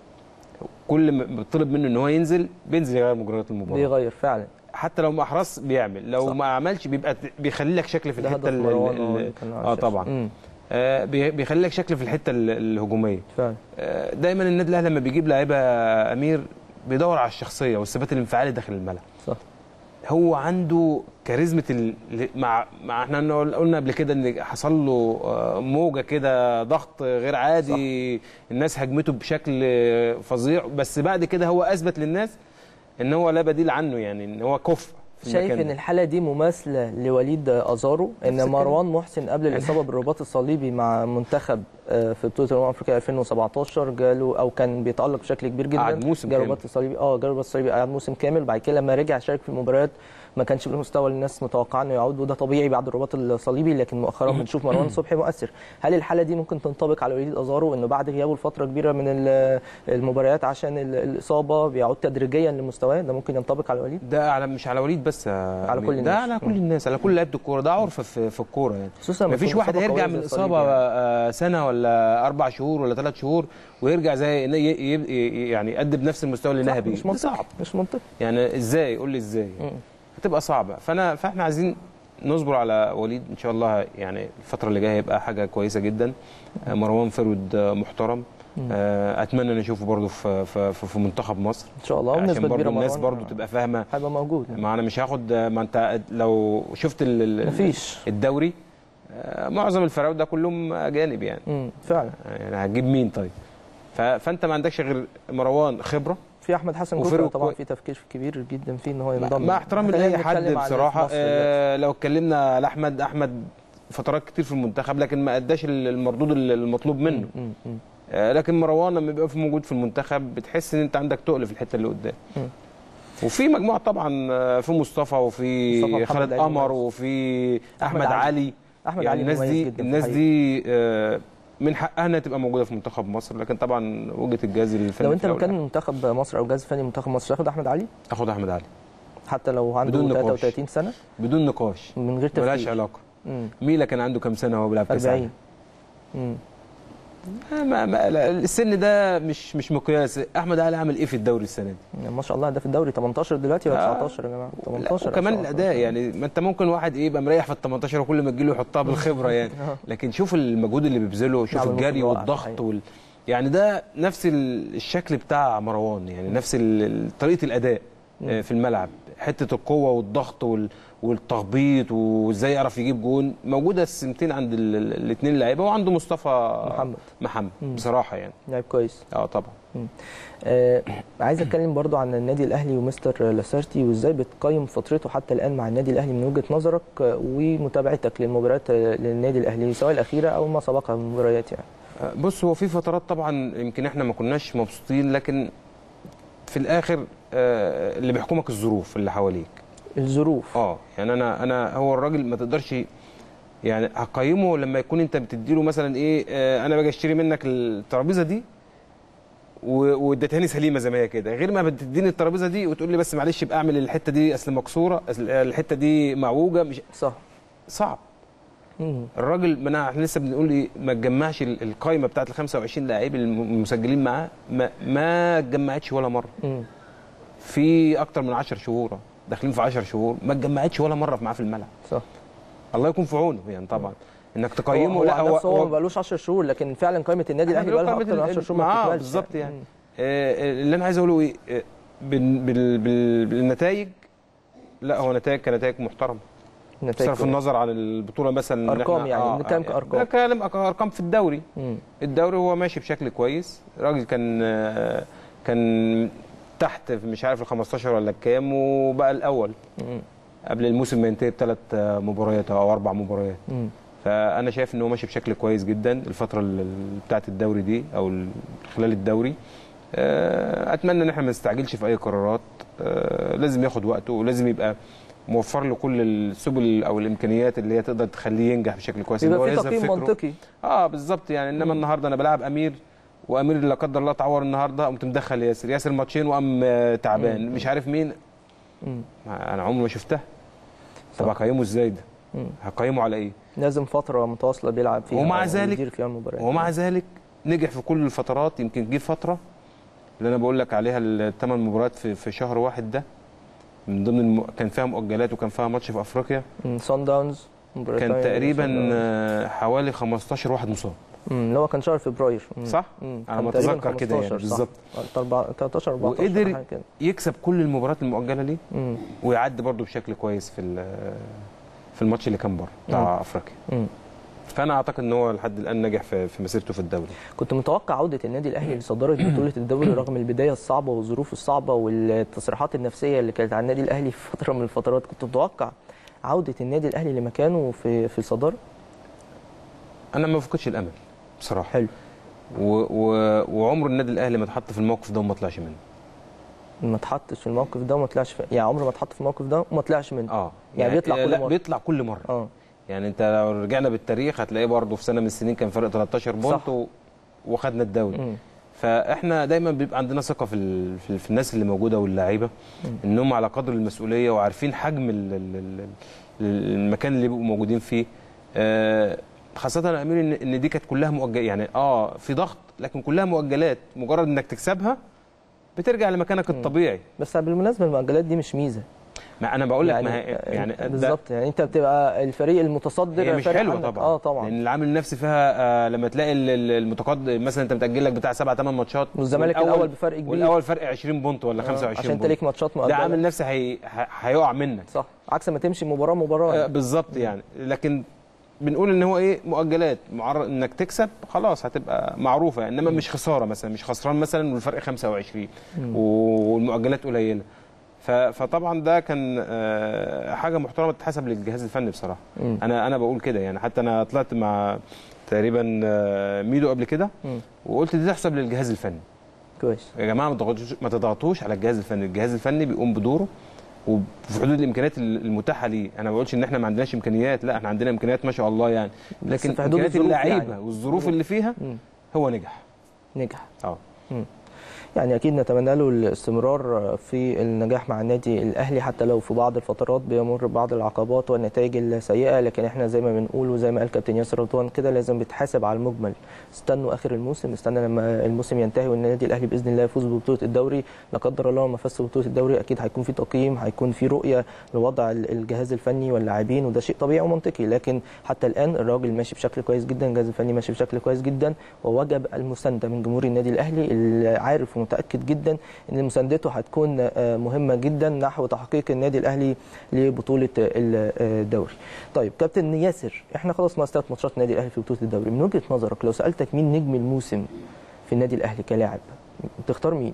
كل ما بيطلب منه ان هو ينزل بينزل يغير مجريات المباراه بيغير فعلا حتى لو ما احرز بيعمل لو صح. ما عملش بيبقى بيخلي لك شكل في ده الحته هدف ال- مروان ال- آه، ال- اللي كان على اه الشاشة. طبعا مم. آه بي- بيخلي لك شكل في الحته ال- الهجوميه فعلا آه دايما النادي الاهلي لما بيجيب لعيبه امير بيدور على الشخصيه والثبات الانفعالي داخل الملعب صح هو عنده كاريزما ال... مع مع احنا قلنا- قلنا قبل كده ان حصل له آه، موجه كده ضغط غير عادي صح. الناس هجمته بشكل آه، فظيع بس بعد كده هو اثبت للناس ان هو لا بديل عنه يعني ان هو كفء في شايف المكان ان ده. الحاله دي مماثله لوليد ازارو ان الكلام. مروان محسن قبل الاصابه بالرباط الصليبي مع منتخب آه، في بطوله الامم الافريقيه 2017 جاله او كان بيتالق بشكل كبير جدا قعد موسم جاله كامل. رباط الصليبي اه جاله رباط الصليبي قعد موسم كامل بعد كده لما رجع شارك في المباريات ما كانش بالمستوى اللي الناس متوقعه انه يعود وده طبيعي بعد الرباط الصليبي لكن مؤخرا بنشوف مروان صبحي مؤثر هل الحاله دي ممكن تنطبق على وليد ازارو انه بعد غيابه لفتره كبيره من ال- المباريات عشان ال- الاصابه بيعود تدريجيا لمستواه ده ممكن ينطبق على وليد ده على مش على وليد بس يا على أمير. كل ده الناس. على كل الناس على كل لعيبه الكوره ده عرف في, في الكوره يعني خصوصا لما مفيش تكون واحد إصابة هيرجع قوية من زي الصليبي اصابه يعني. آه، سنه ولا اربع شهور ولا ثلاث شهور ويرجع زي ي- ي- ي- يعني يقدم بنفس المستوى اللي صح، نهى بيه مش ده منطقي صعب مش منطقي يعني ازاي قول لي ازاي مم. هتبقى صعبه فانا فاحنا عايزين نصبر على وليد ان شاء الله يعني الفتره اللي جايه هيبقى حاجه كويسه جدا آه، مروان فرود آه، محترم آه، اتمنى ان اشوفه برضه في في في في منتخب مصر ان شاء الله عشان ونسبه برضه كبيره الناس مروان برضه تبقى فاهمه هيبقى موجود ما انا مش هاخد ما انت لو شفت ال- ال- مفيش الدوري آه، معظم الفراوده كلهم اجانب يعني امم فعلا يعني هتجيب مين طيب ف- فانت ما عندكش غير مروان خبره في احمد حسن وفرق كوكا طبعا كوي- في تفكير كبير جدا فيه ان هو ينضم مع احترامي خلينا لاي حد نتكلم عن بصراحه مصر دلوقتي. آه لو اتكلمنا على احمد احمد فترات كتير في المنتخب لكن ما اداش المردود المطلوب منه مم، مم. آه لكن مروان لما بيبقى في موجود في المنتخب بتحس ان انت عندك تقل في الحته اللي قدام مم. وفي مجموعه طبعا آه، في مصطفى مصطفى وفي محمد خالد علي قمر مميز. وفي أحمد احمد علي. علي احمد يعني علي الناس مميز دي جدا في الناس الحقيقة. دي آه، من حقها انها تبقى موجوده في منتخب مصر لكن طبعا وجهه الجهاز الفني لو في انت الأول مكان والآخر. منتخب مصر او جهاز فني منتخب مصر تاخد احمد علي اخد احمد علي حتى لو عنده بدون نقاش. 33 سنه بدون نقاش من غير ملهاش تفكير علاقه مم. ميلا كان عنده كام سنه وهو بيلعب كاس 40 عالم مم. آه، ما ما لا، السن ده مش مش مقياس احمد علي عمل ايه في الدوري السنه دي ما شاء الله ده في الدوري 18 دلوقتي ولا آه. 19 يا جماعه لا، 18 وكمان 19. الاداء يعني ما انت ممكن واحد ايه يبقى مريح في ال 18 وكل ما تجيله يحطها بالخبره يعني آه. لكن شوف المجهود اللي بيبذله شوف نعم، الجري الموسم واقع، والضغط حقيقي. وال... يعني ده نفس ال- الشكل بتاع مروان يعني نفس ال- ال- طريقه الاداء آه، في الملعب حته القوه والضغط وال... والتخبيط وازاي يعرف يجيب جون موجوده السمتين عند الاثنين لعيبه وعنده مصطفى محمد. محمد مم. بصراحه يعني لعيب كويس اه طبعا آه عايز اتكلم برضو عن النادي الاهلي ومستر لاسارتي وازاي بتقيم فترته حتى الان مع النادي الاهلي من وجهه نظرك آه، ومتابعتك للمباريات آه، للنادي الاهلي سواء الاخيره او ما سبقها من مباريات يعني بص هو في فترات طبعا يمكن احنا ما كناش مبسوطين لكن في الاخر آه، اللي بيحكمك الظروف اللي حواليك الظروف اه يعني انا انا هو الراجل ما تقدرش يعني هقيمه لما يكون انت بتديله مثلا ايه آه، انا باجي اشتري منك الترابيزه دي و- واديتهاني سليمه زي ما هي كده غير ما بتديني الترابيزه دي وتقول لي بس معلش يبقى اعمل الحته دي اصل مكسوره أصل الحته دي معوجه مش صح صعب مم. الراجل ما انا احنا لسه بنقول ايه ما تجمعش ال- القايمه بتاعت ال 25 لعيب الم- المسجلين معاه ما ما اتجمعتش ولا مره مم. في اكتر من 10 شهور داخلين في 10 شهور ما اتجمعتش ولا مره معاه في الملعب صح الله يكون في عونه يعني طبعا انك هو تقيمه هو لا عن هو, نفسه هو ما بقالوش 10 شهور لكن فعلا قائمه النادي الاهلي أيوة، بقى لها قائمة اكتر من ال- 10 شهور ما معاه بتكملش بالظبط يعني. مم. آه، اللي انا عايز اقوله ايه آه، بال- بال- بال- بالنتائج لا هو نتائج كنتائج محترمه نتائج بصرف النظر عن البطوله مثلا اللي أرقام إحنا- يعني، بنتكلم كأرقام. بنتكلم ارقام في الدوري مم. الدوري هو ماشي بشكل كويس الراجل كان آه، كان تحت في مش عارف ال 15 ولا الكام وبقى الاول مم. قبل الموسم ما ينتهي بثلاث مباريات او اربع مباريات مم. فانا شايف ان هو ماشي بشكل كويس جدا الفتره ال- بتاعه الدوري دي او ال- خلال الدوري آه، اتمنى ان احنا ما نستعجلش في اي قرارات آه، لازم ياخد وقته ولازم يبقى موفر له كل السبل او الامكانيات اللي هي تقدر تخليه ينجح بشكل كويس إن هو يبقى في يظهر تقييم فكره. منطقي اه بالظبط يعني انما النهارده انا بلعب امير وامير لا قدر الله اتعور النهارده قمت مدخل ياسر ياسر ماتشين وقام آه، تعبان مش عارف مين مم. ما- انا عمري ما شفتها طب صح. هقيمه ازاي ده مم. هقيمه على ايه لازم فتره متواصله بيلعب فيها ومع أو ذلك- يدير فيها المباريات ومع ذلك نجح في كل الفترات يمكن جه فتره اللي انا بقول لك عليها الثمان مباريات في في شهر واحد ده من ضمن الم... كان فيها مؤجلات وكان فيها ماتش في افريقيا سان داونز كان تقريبا آه، حوالي 15 واحد مصاب اللي هو كان شهر فبراير مم. صح؟ مم. على كان ما تقريباً أتذكر كده يعني 15 صح. بالظبط. 13 14 وقدر حاجة كده. يكسب كل المباريات المؤجله ليه مم. ويعدي برده بشكل كويس في ال- في الماتش اللي كان بره بتاع افريقيا مم. فانا اعتقد ان هو لحد الان نجح في في مسيرته في الدوري كنت متوقع عودة النادي الأهلي لصدارة بطولة الدوري رغم البداية الصعبة والظروف الصعبة والتصريحات النفسية اللي كانت على النادي الأهلي في فترة من الفترات كنت متوقع عودة النادي الأهلي لمكانه في في الصدارة انا ما فقدش الامل بصراحه حلو و... و... وعمر النادي الاهلي ما اتحط في الموقف ده وما طلعش منه ما اتحطش في الموقف ده وما طلعش في... يعني عمره ما اتحط في الموقف ده وما طلعش منه اه يعني بيطلع كل لا مرة. بيطلع كل مره اه يعني انت لو رجعنا بالتاريخ هتلاقيه برضه في سنه من السنين كان فرق 13 بونت صح. و... وخدنا الدوري مم. فاحنا دايما بيبقى عندنا ثقه في ال... في, ال... في الناس اللي موجوده واللعيبه انهم على قدر المسؤوليه وعارفين حجم ال... ال... ال... المكان اللي بيبقوا موجودين فيه آه خاصة يا امير ان ان دي كانت كلها مؤجلات يعني اه في ضغط لكن كلها مؤجلات مجرد انك تكسبها بترجع لمكانك الطبيعي بس بالمناسبة المؤجلات دي مش ميزة ما انا بقول لك ما هي يعني ده- بالظبط يعني انت بتبقى الفريق المتصدر هي مش فارق حلوه عنك. طبعا اه طبعا لان العامل النفسي فيها آه لما تلاقي ال- ال- المتقدم مثلا انت متاجل لك بتاع سبع ثمان ماتشات والزمالك والأول- الأول بفرق كبير. والاول فرق 20 بونت ولا آه، 25 عشان انت بونت ليك ماتشات ده مؤجلة عامل نفسي هي... ه- هيقع منك صح عكس ما تمشي مباراة مباراة آه بالظبط يعني لكن بنقول ان هو ايه مؤجلات معرض انك تكسب خلاص هتبقى معروفه يعني. انما مش خساره مثلا مش خسران مثلا والفرق 25 والمؤجلات قليله ف- فطبعا ده كان آه، حاجه محترمه تتحسب للجهاز الفني بصراحه مم. انا انا بقول كده يعني حتى انا طلعت مع تقريبا آه، ميدو قبل كده مم. وقلت دي تحسب للجهاز الفني كويس يا جماعه ما تضغطوش ما تضغطوش على الجهاز الفني الجهاز الفني بيقوم بدوره وفي حدود الامكانيات المتاحه ليه انا ما بقولش ان احنا ما عندناش امكانيات لا احنا عندنا امكانيات ما شاء الله يعني بس لكن في حدود امكانيات الظروف اللعيبه يعني. والظروف اللي فيها مم. هو نجح نجح اه يعني اكيد نتمنى له الاستمرار في النجاح مع النادي الاهلي حتى لو في بعض الفترات بيمر ببعض العقبات والنتائج السيئه لكن احنا زي ما بنقول وزي ما قال كابتن ياسر رضوان كده لازم بتحاسب على المجمل استنوا اخر الموسم استنى لما الموسم ينتهي والنادي الاهلي باذن الله يفوز ببطوله الدوري لا قدر الله ما فاز ببطوله الدوري اكيد هيكون في تقييم هيكون في رؤيه لوضع الجهاز الفني واللاعبين وده شيء طبيعي ومنطقي لكن حتى الان الراجل ماشي بشكل كويس جدا الجهاز الفني ماشي بشكل كويس جدا ووجب المسانده من جمهور النادي الاهلي اللي عارف ومتاكد جدا ان مساندته هتكون آه، مهمه جدا نحو تحقيق النادي الاهلي لبطوله الدوري. طيب كابتن ياسر احنا خلاص ناقص ثلاث ماتشات النادي الاهلي في بطوله الدوري من وجهه نظرك لو سالتك مين نجم الموسم في النادي الاهلي كلاعب تختار مين؟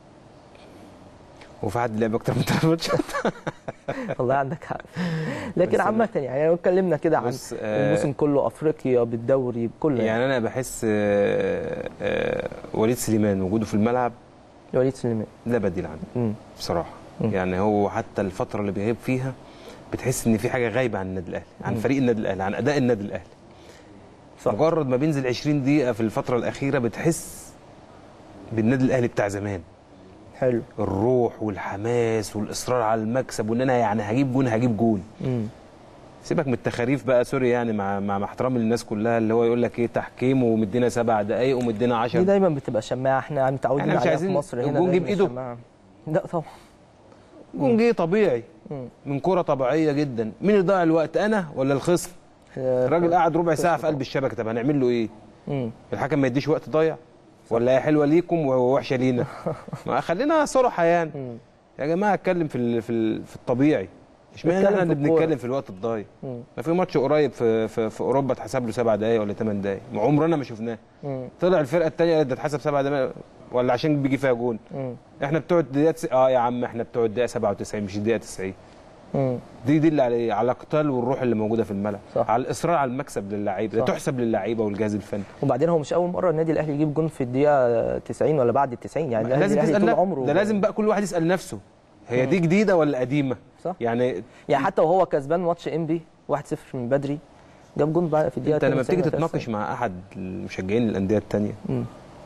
وفي حد لعب اكتر من ثلاث ماتشات والله عندك حق لكن بس عامه يعني لو اتكلمنا كده عن بص، آه، الموسم كله افريقيا بالدوري بكله يعني يعني انا بحس آه، آه، وليد سليمان وجوده في الملعب وليد سليمان لا بديل عنه مم. بصراحه مم. يعني هو حتى الفتره اللي بيغيب فيها بتحس ان في حاجه غايبه عن النادي الاهلي عن مم. فريق النادي الاهلي عن اداء النادي الاهلي صح مجرد ما بينزل 20 دقيقه في الفتره الاخيره بتحس بالنادي الاهلي بتاع زمان حلو الروح والحماس والاصرار على المكسب وان انا يعني هجيب جون هجيب جون مم. سيبك من التخاريف بقى سوري يعني مع مع مع احترامي للناس كلها اللي هو يقول لك ايه تحكيم ومدينا سبع دقائق ومدينا دي 10 دايما بتبقى شماعه احنا متعودين إحنا مش عليها عايزين في مصر هنا الجون جه دايماً بإيده. شماعة. لا طبعا جون جه طبيعي مم. من كرة طبيعية جدا مين اللي ضيع الوقت انا ولا الخصم آه، الراجل قعد ربع ساعة في قلب الشبكة طب هنعمل له ايه مم. الحكم ما يديش وقت ضايع ولا هي حلوه ليكم ووحشه لينا ما خلينا صراحه يعني مم. يا جماعه اتكلم في ال- في ال- في الطبيعي اشمعنى نتكلم احنا في اللي الكورة. بنتكلم في الوقت الضايع مم. ما في ماتش قريب في في, في اوروبا اتحسب له سبع دقائق ولا ثمان دقائق عمرنا ما شفناه مم. طلع الفرقه الثانيه ده اتحسب سبع دقائق ولا عشان بيجي فيها جون مم. احنا بتوع الدقيقه تس... اه يا عم احنا بتوع الدقيقه 97 مش الدقيقه 90 مم. دي دي اللي على إيه؟ على القتال والروح اللي موجوده في الملعب صح. على الاصرار على المكسب للعيبه ده صح. تحسب للعيبه والجهاز الفني وبعدين هو مش اول مره النادي الاهلي يجيب جون في الدقيقه 90 ولا بعد ال 90 يعني النادي لازم الاهلي تسال طول لا، عمره ده لازم بقى كل واحد يسال نفسه هي دي جديده ولا قديمه صح يعني يعني حتى وهو كسبان ماتش انبي 1-0 من بدري جاب جون بعد في الدقيقه انت لما 92 بتيجي ولا تتناقش مع احد المشجعين الانديه الثانيه مم.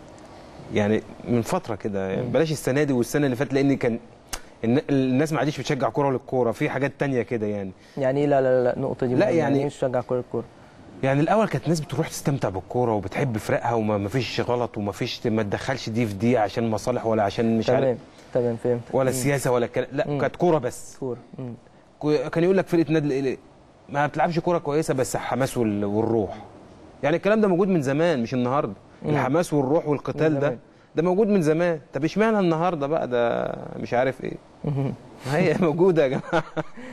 يعني من فتره كده يعني بلاش السنه دي والسنه اللي فاتت لان كان الن- الناس ما عادش بتشجع كوره للكوره في حاجات تانية كده يعني يعني إيه لا لا لا النقطه دي لا، مهمة. يعني- ايه مش شجع كوره الكوره يعني الاول كانت الناس بتروح تستمتع بالكوره وبتحب فرقها وما ما فيش غلط وما فيش ما تدخلش دي في دي عشان مصالح ولا عشان مش تمام عارف تمام فهمت ولا مم. سياسه ولا كلام لا مم. كانت كوره بس كوره مم. كو- كان يقول لك فرقه نادي الإيه ما بتلعبش كوره كويسه بس الحماس وال- والروح يعني الكلام ده موجود من زمان مش النهارده مم. الحماس والروح والقتال من ده زمان. ده موجود من زمان طب اشمعنى النهارده بقى ده مش عارف ايه مم. ما هي موجوده يا جماعه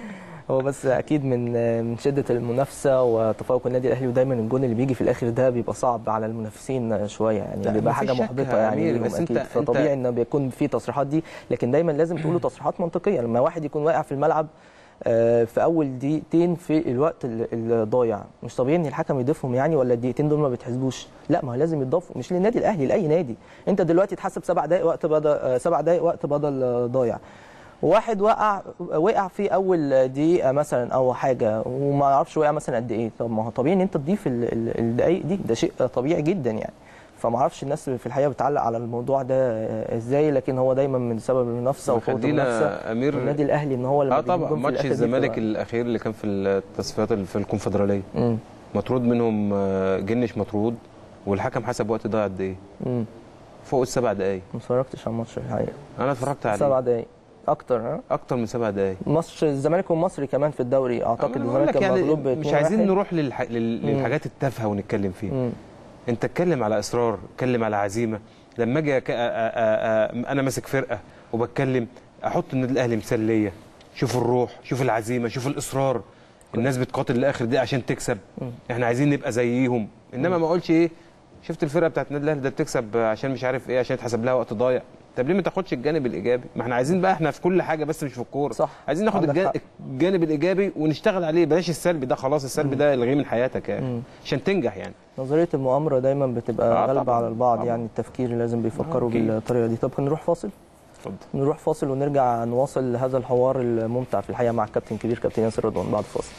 هو بس اكيد من من شده المنافسه وتفوق النادي الاهلي ودايما الجون اللي بيجي في الاخر ده بيبقى صعب على المنافسين شويه يعني لا، بيبقى مفيش حاجه شك محبطه يا يعني أمير، ليهم بس أنت- اكيد أنت- فطبيعي ان بيكون في تصريحات دي لكن دايما لازم تقولوا تصريحات منطقيه لما واحد يكون واقع في الملعب آه، في اول دقيقتين في الوقت ال- الضايع مش طبيعي ان الحكم يضيفهم يعني ولا الدقيقتين دول ما بيتحسبوش لا ما هو لازم يتضافوا مش للنادي الاهلي لاي نادي انت دلوقتي اتحسب سبع دقائق وقت بدل آه، سبع دقائق وقت بدل آه، ضايع واحد وقع وقع في اول دقيقه مثلا او حاجه وما اعرفش وقع مثلا قد ايه طب ما هو طبيعي ان انت تضيف ال- ال- الدقائق دي ده شيء طبيعي جدا يعني فما اعرفش الناس في الحقيقه بتعلق على الموضوع ده ازاي لكن هو دايما من سبب المنافسه وقوه المنافسه خلينا امير النادي الاهلي ان هو لما اه بيجيب طبعا جون في ماتش الآخر دي الزمالك بتبقى- الاخير اللي كان في التصفيات ال- في الكونفدراليه مم. مطرود منهم آه، جنش مطرود والحكم حسب وقت ضاع قد ايه مم. فوق السبع دقايق ما اتفرجتش على الماتش الحقيقه انا اتفرجت عليه سبع دقايق اكتر ها اكتر من سبع دقايق ماتش الزمالك والمصري كمان في الدوري اعتقد أنا بقول الزمالك لك كان يعني مغلوب مش 2-1. عايزين نروح للح... لل... مم. للحاجات التافهه ونتكلم فيها مم. انت اتكلم على اصرار اتكلم على عزيمه لما اجي أك... أ... أ... أ... انا ماسك فرقه وبتكلم احط النادي الاهلي مثال ليا شوف الروح شوف العزيمه شوف الاصرار الناس بتقاتل للاخر دي عشان تكسب مم. احنا عايزين نبقى زيهم انما ما اقولش ايه شفت الفرقه بتاعت النادي الاهلي ده بتكسب عشان مش عارف ايه عشان يتحسب لها وقت ضايع طب ليه ما تاخدش الجانب الايجابي ما احنا عايزين بقى احنا في كل حاجه بس مش في الكوره صح. عايزين ناخد عندك الجا- حق. الجانب الايجابي ونشتغل عليه بلاش السلبي ده خلاص السلبي ده الغيه من حياتك يعني مم. عشان تنجح يعني نظريه المؤامره دايما بتبقى آه غالبه طبعاً. على البعض طبعاً. يعني التفكير لازم بيفكروا آه، أكيد. بالطريقه دي طب نروح فاصل اتفضل نروح فاصل ونرجع نواصل هذا الحوار الممتع في الحقيقه مع الكابتن كبير كابتن ياسر رضوان بعد الفاصل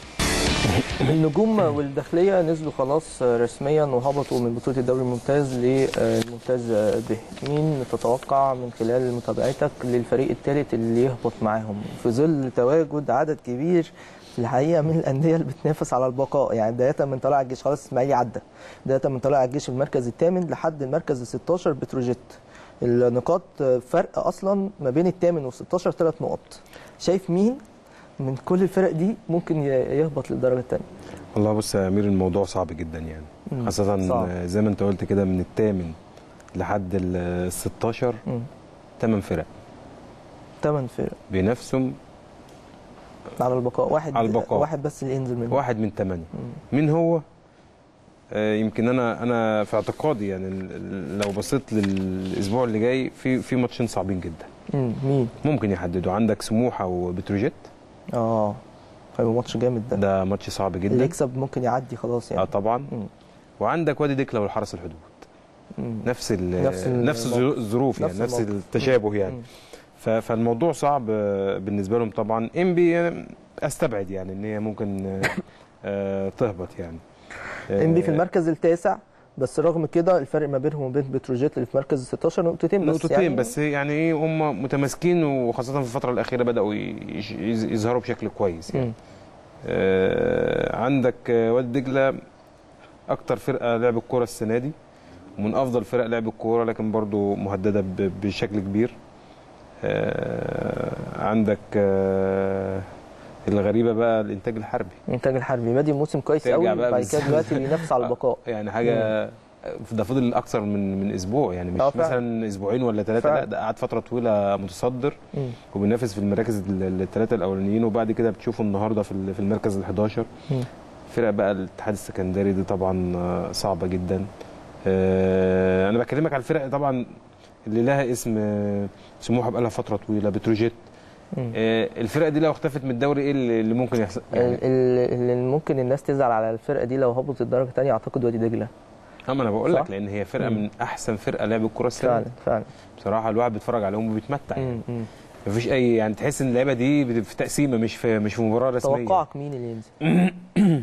النجوم والداخليه نزلوا خلاص رسميا وهبطوا من بطوله الدوري الممتاز للممتاز به مين تتوقع من خلال متابعتك للفريق الثالث اللي يهبط معاهم في ظل تواجد عدد كبير في الحقيقه من الانديه اللي بتنافس على البقاء يعني بدايه من طلائع الجيش خلاص اسماعيلي عدى بدايه من طلائع الجيش في المركز الثامن لحد المركز ال 16 بتروجيت النقاط فرق اصلا ما بين الثامن وال16 ثلاث نقط شايف مين من كل الفرق دي ممكن ي- يهبط للدرجه الثانيه والله بص يا امير الموضوع صعب جدا يعني مم. خاصه صعب. زي ما انت قلت كده من الثامن لحد ال 16 ثمان فرق ثمان فرق بينافسوا على البقاء واحد على البقاء. واحد بس اللي ينزل منه واحد من ثمانيه مم. مين هو؟ آه، يمكن انا انا في اعتقادي يعني ال- ال- لو بصيت للاسبوع اللي جاي في في ماتشين صعبين جدا مم. مين ممكن يحددوا عندك سموحه وبتروجيت اه هيبقى ماتش جامد ده ده ماتش صعب اللي جدا يكسب ممكن يعدي خلاص اه يعني طبعا مم. وعندك وادي دجله والحرس الحدود مم. نفس ال نفس ال- نفس الظرو- الظروف يعني نفس نفس الموقف. التشابه يعني مم. ف- فالموضوع صعب آه، بالنسبه لهم طبعا انبي آه، استبعد يعني ان هي ممكن آه، آه، تهبط يعني آه، انبي في المركز التاسع بس رغم كده الفرق ما بينهم وبين بتروجيت اللي في مركز 16 نقطتين بس نقطتين يعني بس يعني ايه هم متماسكين وخاصه في الفتره الاخيره بداوا يش- يز- يظهروا بشكل كويس يعني مم. آه عندك آه، وادي دجله اكتر فرقه لعب الكوره السنه دي ومن افضل فرق لعب الكوره لكن برضو مهدده ب- بشكل كبير آه عندك آه الغريبه بقى الانتاج الحربي الانتاج الحربي بادي موسم كويس ترجع قوي بقى بعد بس- كده دلوقتي بينافس على البقاء يعني حاجه ده فضل اكثر من من اسبوع يعني مش آه، فعلا. مثلا اسبوعين ولا ثلاثه فعلا. لا ده قعد فتره طويله متصدر مم. وبينافس في المراكز الثلاثه الاولانيين وبعد كده بتشوفه النهارده في ال- في المركز ال 11 مم. فرق بقى الاتحاد السكندري دي طبعا آه، صعبه جدا آه، انا بكلمك على الفرق طبعا اللي لها اسم آه، سموحه بقى لها فتره طويله بتروجيت مم. آه، الفرق دي لو اختفت من الدوري ايه اللي اللي ممكن يحصل ال- يعني ال- اللي ممكن الناس تزعل على الفرقه دي لو هبطت الدرجه الثانيه اعتقد وادي دجله اه ما انا بقول صح؟ لك لان هي فرقه مم. من احسن فرقه لعب الكره السله فعلا فعلا بصراحه الواحد بيتفرج عليهم وبيتمتع يعني مم. مم. مفيش اي يعني تحس ان اللعيبه دي بت- في تقسيمه مش في مش في مباراه رسميه توقعك مين اللي ينزل؟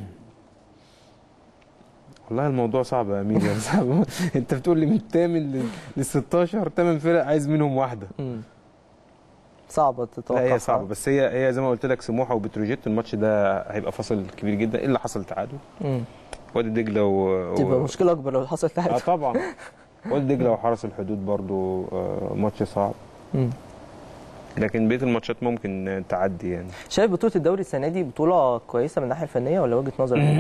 والله الموضوع صعب يا امين يعني صعب انت بتقول لي من الثامن لل 16 ثمان فرق عايز منهم واحده مم. صعبه تتوقع لا هي صعبه بس هي هي زي ما قلت لك سموحه وبتروجيت الماتش ده هيبقى فاصل كبير جدا الا حصل تعادل مم. وادي دجله و... تبقى و... مشكله اكبر لو حصل اه تعادل طبعا وادي دجله وحرس الحدود برضو آه، ماتش صعب مم. لكن بقيه الماتشات ممكن آه، تعدي يعني شايف بطوله الدوري السنه دي بطوله كويسه من الناحيه الفنيه ولا وجهه نظر إيه؟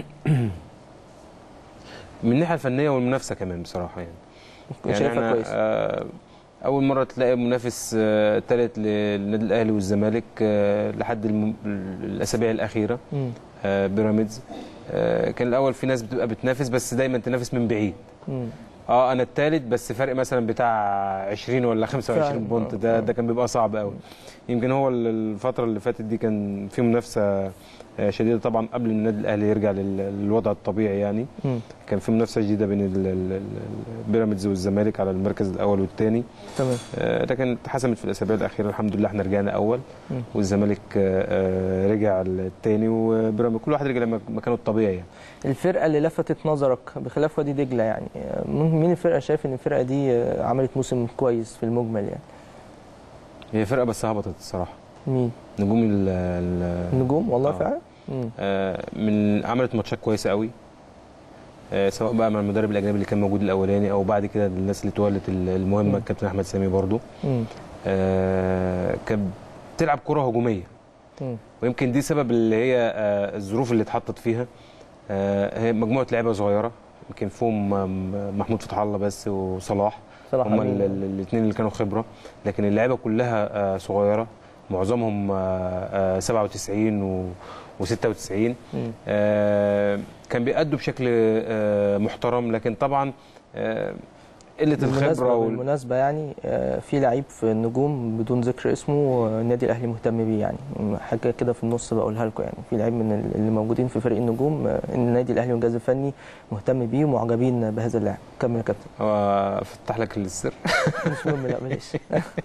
من الناحيه الفنيه والمنافسه كمان بصراحه يعني شايفها أنا، كويس آه، اول مره تلاقي منافس ثالث للنادي الاهلي والزمالك آه، لحد الم- الاسابيع الاخيره مم. آه، بيراميدز آه، كان الاول في ناس بتبقى بتنافس بس دايما تنافس من بعيد مم. اه انا الثالث بس فرق مثلا بتاع 20 ولا 25 فعلا. بونت آه، ده آه. ده كان بيبقى صعب قوي يمكن هو ال- الفتره اللي فاتت دي كان في منافسه آه، شديده طبعا قبل النادي الاهلي يرجع لل- للوضع الطبيعي يعني مم. كان في منافسه شديده بين ال- ال- ال- البيراميدز والزمالك على المركز الاول والثاني تمام لكن اتحسمت في الاسابيع الاخيره الحمد لله احنا رجعنا اول مم. والزمالك آه، آه، رجع الثاني وبيراميدز كل واحد رجع لمكانه الطبيعي يعني. الفرقه اللي لفتت نظرك بخلاف وادي دجله يعني آه، مين الفرقه شايف ان الفرقه دي آه، عملت موسم كويس في المجمل يعني هي فرقه بس هبطت الصراحه مين نجوم ال- ال- النجوم والله آه. فعلا مم. آه، من عملت ماتشات كويسه قوي آه، سواء بقى مع المدرب الاجنبي اللي كان موجود الاولاني او بعد كده الناس اللي تولت ال- المهمه مم. الكابتن احمد سامي برضو مم. آه، كانت بتلعب كره هجوميه مم. ويمكن دي سبب اللي هي آه، الظروف اللي اتحطت فيها آه، هي مجموعه لعيبه صغيره يمكن فيهم آم، محمود فتح الله بس وصلاح صلاح هم أمين. الاثنين اللي كانوا خبره لكن اللعيبه كلها آه، صغيره معظمهم آه، آه، 97 و و96 مم. آه، كان بيأدوا بشكل آه، محترم لكن طبعا آه، قله بالمناسبة الخبره وال... بالمناسبة يعني آه، في لعيب في النجوم بدون ذكر اسمه آه، النادي الاهلي مهتم بيه يعني م- حاجه كده في النص بقولها لكم يعني في لعيب من ال- اللي موجودين في فريق النجوم آه، النادي الاهلي والجهاز الفني مهتم بيه ومعجبين بهذا اللاعب كمل يا كابتن هو فتح لك السر مش مهم لا بلاش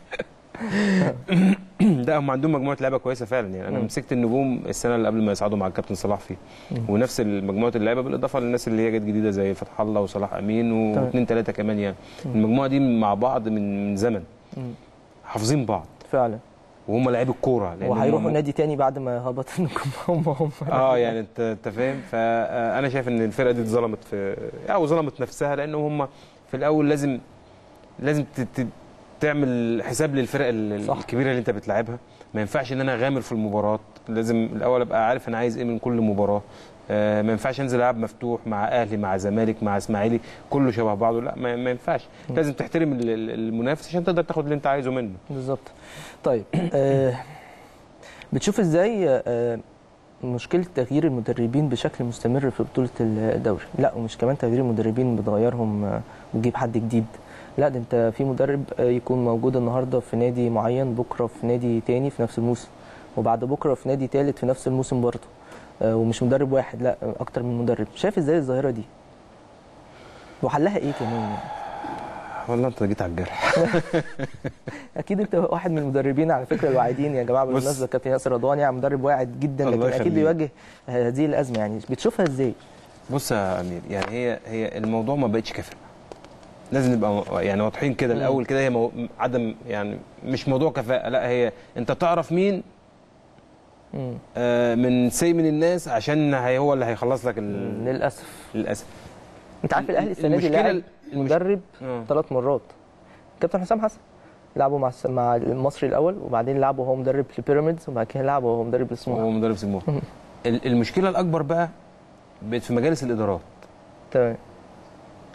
لا هم عندهم مجموعه لعيبه كويسه فعلا يعني انا مم. مسكت النجوم السنه اللي قبل ما يصعدوا مع الكابتن صلاح فيه مم. ونفس مجموعه اللعيبه بالاضافه للناس اللي هي جت جديده زي فتح الله وصلاح امين تمام. واثنين ثلاثه كمان يعني مم. المجموعه دي مع بعض من من زمن مم. حافظين بعض فعلا وهم لعيبه الكوره لأن وهيروحوا هم- نادي تاني بعد ما هبط النجوم هم هم اه يعني انت انت فاهم فانا شايف ان الفرقه دي اتظلمت في او ظلمت نفسها لان هم في الاول لازم لازم ت- ت- تعمل حساب للفرق ال- صح. الكبيره اللي انت بتلعبها ما ينفعش ان انا اغامر في المباراه لازم الاول ابقى عارف انا عايز ايه من كل مباراه آه ما ينفعش انزل العب مفتوح مع اهلي مع زمالك مع اسماعيلي كله شبه بعضه لا ما, ما ينفعش م. لازم تحترم ال- ال- المنافس عشان تقدر تاخد اللي انت عايزه منه بالظبط طيب آه بتشوف ازاي آه مشكله تغيير المدربين بشكل مستمر في بطوله الدوري لا ومش كمان تغيير المدربين بتغيرهم آه، وتجيب حد جديد لا ده انت في مدرب آه، يكون موجود النهارده في نادي معين بكره في نادي تاني في نفس الموسم وبعد بكره في نادي تالت في نفس الموسم برضه آه، ومش مدرب واحد لا آه، اكتر من مدرب شايف ازاي الظاهره دي وحلها ايه كمان يعني؟ والله انت جيت على الجرح اكيد انت واحد من المدربين على فكره الواعدين يا جماعه بص. بالمناسبه كابتن ياسر رضوان يعني مدرب واعد جدا الله لكن اكيد يخليك. بيواجه هذه الازمه يعني بتشوفها ازاي؟ بص يا امير يعني هي هي الموضوع ما بقتش كفاءه لازم نبقى يعني واضحين كده مم. الاول كده هي مو... عدم يعني مش موضوع كفاءه لا هي انت تعرف مين مم. آه من سي من الناس عشان هي هو اللي هيخلص لك ال... للاسف للاسف انت عارف الاهلي السنه دي المشكلة- لعب المش- المدرب آه. ثلاث مرات كابتن حسام حسن لعبوا مع الس- مع المصري الاول وبعدين لعبوا هو مدرب لبيراميدز وبعد كده لعبوا هو مدرب لسموحه هو مدرب سموحه ال- المشكله الاكبر بقى بقت في مجالس الادارات تمام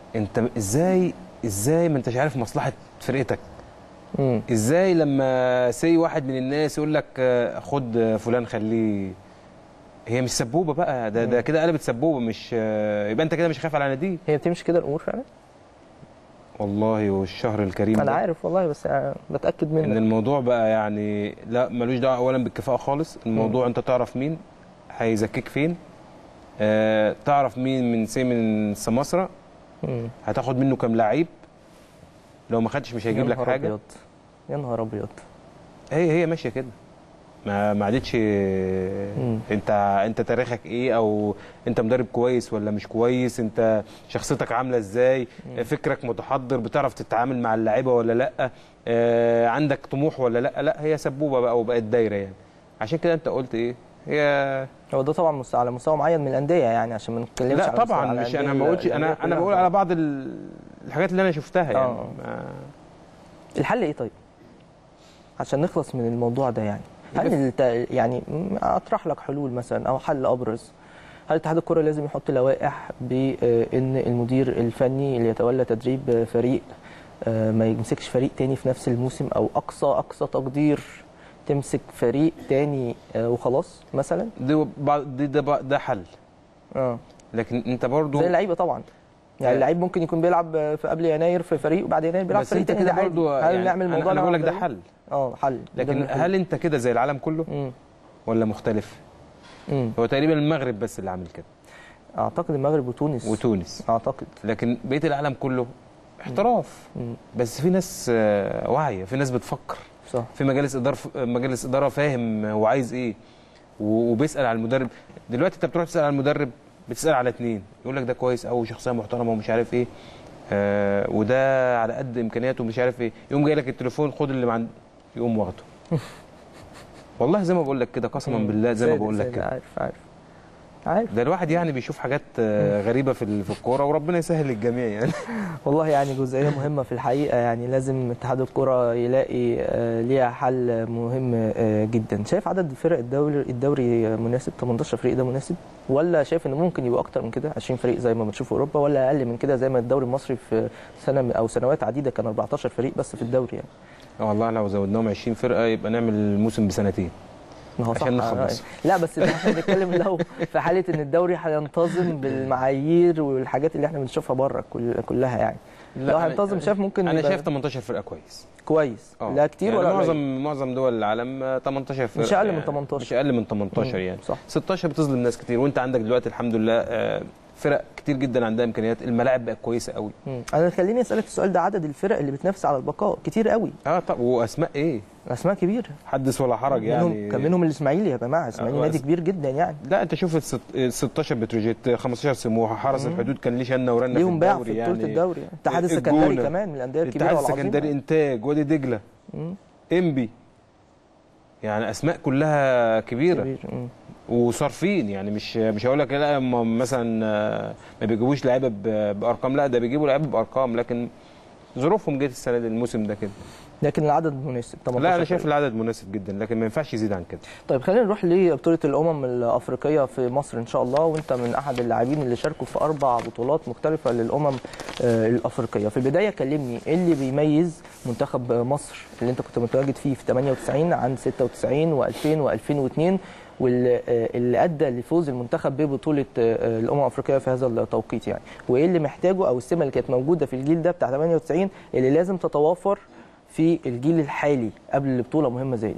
انت ازاي ازاي ما انتش عارف مصلحه فرقتك مم. ازاي لما سي واحد من الناس يقول لك آه، خد آه، فلان خليه هي مش سبوبه بقى ده ده كده قلبت سبوبه مش آه، يبقى انت كده مش خايف على ناديه هي بتمشي كده الامور فعلا والله والشهر الكريم انا ده عارف والله بس أنا بتاكد ان منك الموضوع بقى يعني لا ملوش دعوه اولا بالكفاءه خالص الموضوع انت تعرف مين هيزكيك فين آه تعرف مين من سي من سماسره مم. هتاخد منه كام لعيب لو ما خدتش مش هيجيب يا لك نهار حاجه أبيض. يا نهار ابيض هي هي ماشيه كده ما ما عادتش مم. انت انت تاريخك ايه او انت مدرب كويس ولا مش كويس انت شخصيتك عامله ازاي فكرك متحضر بتعرف تتعامل مع اللعيبه ولا لا آه عندك طموح ولا لا لا هي سبوبه بقى وبقت دايره يعني عشان كده انت قلت ايه هي هو ده طبعا مس- على مستوى معين من الانديه يعني عشان ما نتكلمش لا على مستوى- طبعا على مش الأندية انا ما بقولش الأندية انا انا كلها بقول طبعاً. على بعض ال- الحاجات اللي انا شفتها يعني آه. ما- الحل ايه طيب عشان نخلص من الموضوع ده يعني هل الت... يعني م- اطرح لك حلول مثلا او حل ابرز هل اتحاد الكره لازم يحط لوائح بان المدير الفني اللي يتولى تدريب فريق آه، ما يمسكش فريق تاني في نفس الموسم او اقصى اقصى تقدير تمسك فريق تاني آه، وخلاص مثلا ده بعض- ده ده, ده حل اه لكن انت برضو زي اللعيبه طبعا يعني آه. اللعيب ممكن يكون بيلعب في قبل يناير في فريق وبعد يناير بيلعب بس في فريق انت تاني كده ده عادي. برضو هل يعني نعمل أنا- الموضوع انا بقول لك ده ده حل اه حل لكن ده هل انت كده زي العالم كله مم. ولا مختلف مم. هو تقريبا المغرب بس اللي عامل كده اعتقد المغرب وتونس وتونس اعتقد لكن بقيه العالم كله احتراف مم. بس في ناس آه، واعيه في ناس بتفكر صح في مجالس اداره مجالس اداره فاهم هو عايز ايه و- وبيسال على المدرب دلوقتي انت بتروح تسال على المدرب بتسال على اتنين يقول لك ده كويس قوي شخصيه محترمه ومش عارف ايه آه وده على قد امكانياته ومش عارف ايه يقوم جاي لك التليفون خد اللي معند يقوم واخده والله زي ما بقول لك كده قسما بالله زي ما صادق- بقول لك صادق، كده عارف عارف عارف ده الواحد يعني بيشوف حاجات آه، غريبه في ال- في الكوره وربنا يسهل للجميع يعني والله يعني جزئيه مهمه في الحقيقه يعني لازم اتحاد الكره يلاقي آه، ليها حل مهم آه، جدا شايف عدد فرق الدوري الدوري مناسب 18 فريق ده مناسب ولا شايف انه ممكن يبقى اكتر من كده 20 فريق زي ما بنشوف في اوروبا ولا اقل من كده زي ما الدوري المصري في سنه او سنوات عديده كان 14 فريق بس في الدوري يعني والله لو زودناهم 20 فرقه يبقى نعمل الموسم بسنتين ما هو صح عشان نخلص. لا بس احنا بنتكلم لو في حاله ان الدوري هينتظم بالمعايير والحاجات اللي احنا بنشوفها بره كل كلها يعني لو أنا- هينتظم شايف ممكن انا يبقى شايف 18 فرقه كويس كويس اه لا كتير يعني ولا معظم قليل؟ معظم دول العالم آه، 18 فرقه مش أقل من يعني 18. مش اقل من 18 مم، يعني صح 16 بتظلم ناس كتير وانت عندك دلوقتي الحمد لله آه، فرق كتير جدا عندها امكانيات الملاعب بقت كويسه قوي مم. انا خليني اسالك السؤال ده عدد الفرق اللي بتنافس على البقاء كتير قوي اه طب واسماء ايه اسماء كبيره حدث ولا حرج منهم يعني كان منهم الاسماعيلي يا جماعه الاسماعيلي آه، نادي بس- كبير جدا يعني لا انت شوف الست- ال 16 بتروجيت 15 سموحه حرس الحدود كان ليه شنه ورنه في ليهم باع الدوري في بطوله يعني الدوري الاتحاد السكندري الجونة. كمان من الانديه الكبيره الاتحاد والعظيمه السكندري انتاج وادي دجله مم. انبي يعني اسماء كلها كبيره كبير مم. وصارفين يعني مش مش هقول لك لا هم مثلا آه، ما بيجيبوش لعيبه ب- بارقام لا ده بيجيبوا لعيبه بارقام لكن ظروفهم جت السنه دي الموسم ده كده لكن العدد مناسب 18 لا انا شايف فريق. العدد مناسب جدا لكن ما ينفعش يزيد عن كده طيب خلينا نروح لبطوله الامم الافريقيه في مصر ان شاء الله وانت من احد اللاعبين اللي شاركوا في اربع بطولات مختلفه للامم آه، الافريقيه في البدايه كلمني ايه اللي بيميز منتخب مصر اللي انت كنت متواجد فيه في 98 عن 96 و2000 و2002 واللي آه، اللي ادى لفوز المنتخب ببطوله آه، الامم الافريقيه في هذا التوقيت يعني وايه اللي محتاجه او السمه اللي كانت موجوده في الجيل ده بتاع 98 اللي لازم تتوافر في الجيل الحالي قبل البطوله مهمه زي دي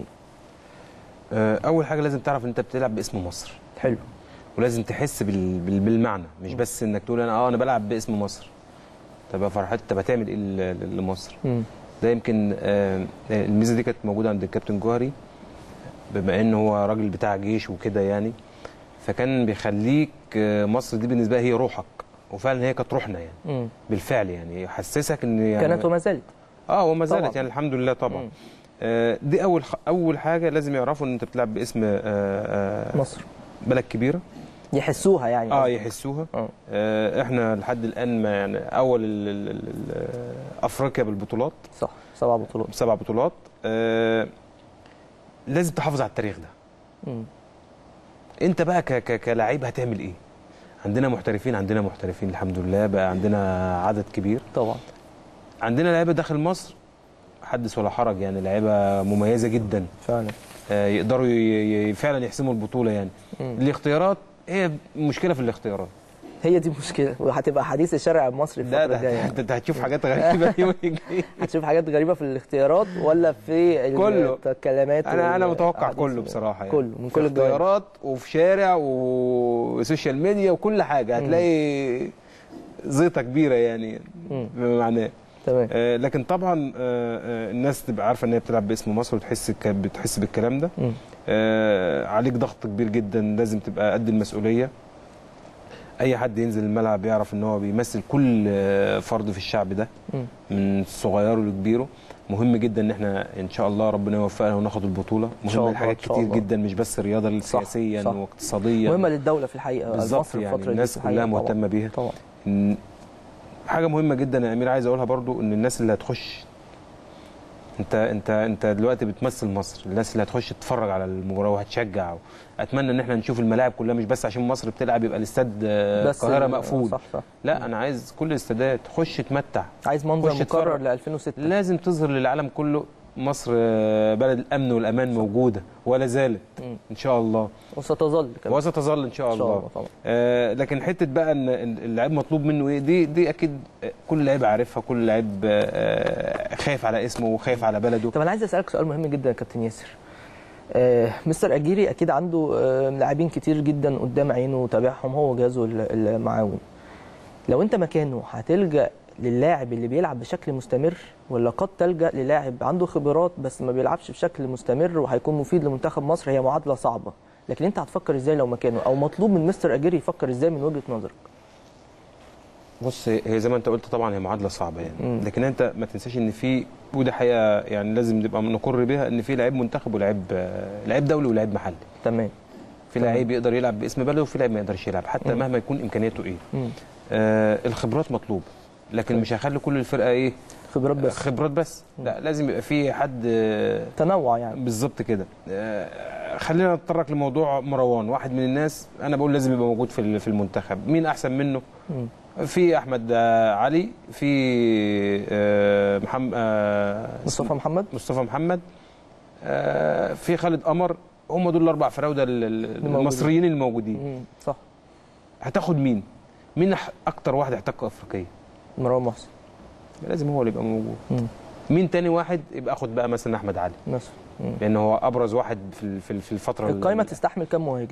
آه، اول حاجه لازم تعرف ان انت بتلعب باسم مصر حلو ولازم تحس بال- بال- بالمعنى مش بس انك تقول انا اه انا بلعب باسم مصر طب يا فرحات طب هتعمل ايه ل- ل- لمصر مم. ده يمكن آه، الميزه دي كانت موجوده عند الكابتن جوهري بما ان هو راجل بتاع جيش وكده يعني فكان بيخليك آه، مصر دي بالنسبه لي هي روحك وفعلا هي كانت روحنا يعني مم. بالفعل يعني يحسسك ان يعني كانت وما زالت اه وما طبعاً. زالت يعني الحمد لله طبعا مم. آه، دي اول خ- اول حاجه لازم يعرفوا ان انت بتلعب باسم آه، آه، مصر بلد كبيره يحسوها يعني اه قصدك. يحسوها اه آه، احنا لحد الان ما يعني اول ال- ال- ال- ال- افريقيا بالبطولات صح سبع بطولات سبع بطولات آه، لازم تحافظ على التاريخ ده مم. انت بقى ك- ك- كلاعب هتعمل ايه عندنا محترفين عندنا محترفين الحمد لله بقى عندنا عدد كبير طبعا عندنا لعيبه داخل مصر حدث ولا حرج يعني لعيبه مميزه جدا فعلا آه، يقدروا ي- ي- فعلا يحسموا البطوله يعني مم. الاختيارات هي مشكله في الاختيارات هي دي مشكله وهتبقى حديث الشارع المصري لا الفتره الجايه ده يعني. انت هتشوف حاجات غريبه يوم الجاي هتشوف حاجات غريبه في الاختيارات ولا في كله. الكلمات انا انا متوقع والأحاديث كله وال- بصراحه يعني كله من في كل الجوانب اختيارات وفي شارع وسوشيال ميديا وكل حاجه هتلاقي زيطه كبيره يعني مم. بما معناه تمام آه، لكن طبعا آه، آه، الناس تبقى عارفه ان هي بتلعب باسم مصر وتحس ك- بتحس بالكلام ده مم. آه، عليك ضغط كبير جدا لازم تبقى قد المسؤوليه اي حد ينزل الملعب يعرف ان هو بيمثل كل آه، فرد في الشعب ده مم. من صغيره لكبيره مهم جدا ان احنا ان شاء الله ربنا يوفقنا وناخد البطوله إن شاء مهم الله، حاجات إن شاء كتير الله. جدا مش بس رياضه صح، سياسيا صح. واقتصاديا مهمه للدوله في الحقيقه بالظبط مصر يعني الفتره دي الناس في الحقيقة كلها طبعاً. مهتمه بيها طبعا إن- حاجه مهمه جدا يا امير عايز اقولها برضو ان الناس اللي هتخش انت انت انت دلوقتي بتمثل مصر الناس اللي هتخش تتفرج على المباراه وهتشجع اتمنى ان احنا نشوف الملاعب كلها مش بس عشان مصر بتلعب يبقى الاستاد آه، بس القاهره ال- مقفول صح صح لا انا عايز كل الاستادات خش اتمتع عايز منظر خش مكرر اتفرج. ل 2006 لازم تظهر للعالم كله مصر آه، بلد الامن والامان موجوده ولا زالت مم. ان شاء الله وستظل كمان وستظل ان شاء ان شاء الله الله طبعا آه، لكن حته بقى ان إن اللاعب مطلوب منه ايه دي دي اكيد كل لاعب عارفها كل لاعب آه، خايف على اسمه وخايف على بلده طب انا عايز اسالك سؤال مهم جدا يا كابتن ياسر آه مستر اجيري اكيد عنده آه لاعبين كتير جدا قدام عينه وتابعهم هو وجهازه ال- المعاون لو انت مكانه هتلجا للاعب اللي بيلعب بشكل مستمر ولا قد تلجا للاعب عنده خبرات بس ما بيلعبش بشكل مستمر وهيكون مفيد لمنتخب مصر هي معادله صعبه لكن انت هتفكر ازاي لو مكانه او مطلوب من مستر اجيري يفكر ازاي من وجهه نظرك بص هي هي زي ما انت قلت طبعا هي معادله صعبه يعني مم. لكن انت ما تنساش ان في وده حقيقه يعني لازم نبقى نقر بيها ان في لعيب منتخب ولاعيب آه، لعيب دولي ولاعيب محلي تمام في تمام. لعيب يقدر يلعب باسم بلده وفي لعيب ما يقدرش يلعب حتى مم. مهما يكون امكانياته ايه مم. آه الخبرات مطلوبه لكن طيب. مش هخلي كل الفرقه ايه خبرات بس خبرات بس لا لازم يبقى في حد آه، تنوع يعني بالظبط كده آه، خلينا نتطرق لموضوع مروان واحد من الناس انا بقول لازم يبقى موجود في ال- في المنتخب مين احسن منه مم. في احمد آه، علي في آه، محمد آه، مصطفى محمد مصطفى محمد آه، في خالد قمر هم دول الاربع فراوده ال- ال- موجودين. المصريين الموجودين مم. صح هتاخد مين مين أح- اكتر واحد احتك افريقيه مروان محسن لازم هو اللي يبقى موجود مم. مين تاني واحد يبقى اخد بقى مثلا احمد علي مثلا مم. لان هو ابرز واحد في ال- في ال- في الفتره ال- القائمه تستحمل كام مهاجم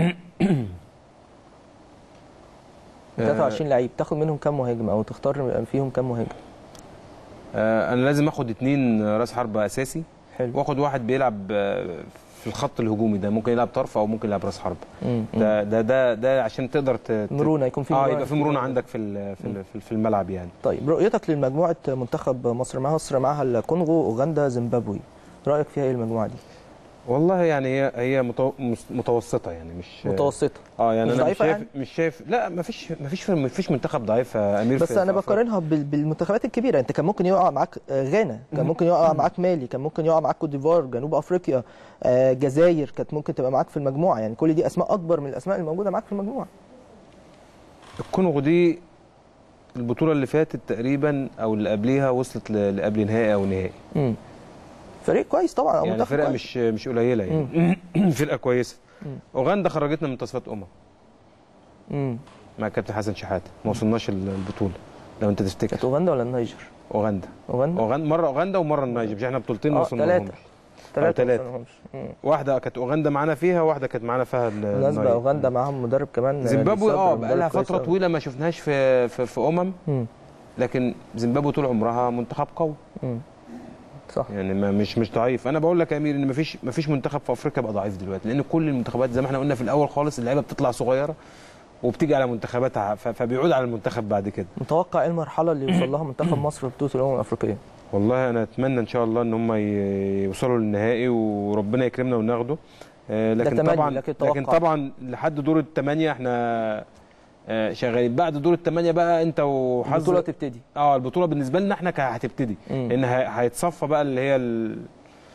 23 لعيب تاخد منهم كام مهاجم او تختار فيهم كام مهاجم آه، انا لازم اخد اتنين راس حربة اساسي حلو واخد واحد بيلعب آه، في الخط الهجومي ده ممكن يلعب طرف او ممكن يلعب راس حربة مم. مم. ده ده ده, ده عشان تقدر ت... ت- مرونه يكون في اه مرونة يبقى في مرونه عندك في ال- في ال- في- في الملعب يعني طيب رؤيتك للمجموعه منتخب مصر معاها مصر معاها الكونغو اوغندا زيمبابوي رايك فيها ايه المجموعه دي والله يعني هي هي متو- مس- متوسطه يعني مش متوسطه اه يعني مش انا مش ضعيفة شايف يعني؟ مش شايف لا ما فيش ما فيش ما فيش منتخب ضعيف يا امير بس في- انا في أفريقيا. بقارنها بال- بالمنتخبات الكبيره انت كان ممكن يقع معاك آه، غانا كان ممكن يقع معاك مالي كان ممكن يقع معاك كوت ديفوار جنوب افريقيا آه، جزائر كانت ممكن تبقى معاك في المجموعه يعني كل دي اسماء اكبر من الاسماء الموجوده معاك في المجموعه الكونغو دي البطوله اللي فاتت تقريبا او اللي قبليها وصلت ل- لقبل نهائي او نهائي مم. فريق كويس طبعا أو يعني منتخب فرقه كويس. مش مش قليله يعني فرقه كويسه مم. اوغندا خرجتنا من تصفيات امم مم. مع كابتن حسن شحاته ما وصلناش ال- البطوله لو انت كانت تفتكر اوغندا ولا النيجر؟ اوغندا اوغندا اوغندا مره اوغندا ومره النيجر مش احنا بطولتين ما آه، وصلنا تلاتة. لهمش ثلاثة تلاتة. واحده كانت اوغندا معانا فيها واحده كانت معانا فيها ال- بالنسبه النيجر. اوغندا معاهم مدرب كمان زيمبابوي اه مدرب بقى لها كويس فتره أوي. طويله ما شفناهاش في في, في امم مم. لكن زيمبابوي طول عمرها منتخب قوي مم. صح يعني ما مش مش ضعيف انا بقول لك يا امير ان ما فيش ما فيش منتخب في افريقيا بقى ضعيف دلوقتي لان كل المنتخبات زي ما احنا قلنا في الاول خالص اللعيبه بتطلع صغيره وبتيجي على منتخباتها ف- فبيعود على المنتخب بعد كده متوقع ايه المرحله اللي يوصل لها منتخب مصر في بطوله الامم الافريقيه؟ والله انا اتمنى ان شاء الله ان هم ي- يوصلوا للنهائي وربنا يكرمنا وناخده آه، لكن تمني، طبعا لكن لكن توقع. طبعا لحد دور الثمانيه احنا آه، شغالين بعد دور الثمانيه بقى انت وحظ البطوله تبتدي اه البطوله بالنسبه لنا احنا ك- هتبتدي مم. لان هي- هيتصفى بقى اللي هي ال-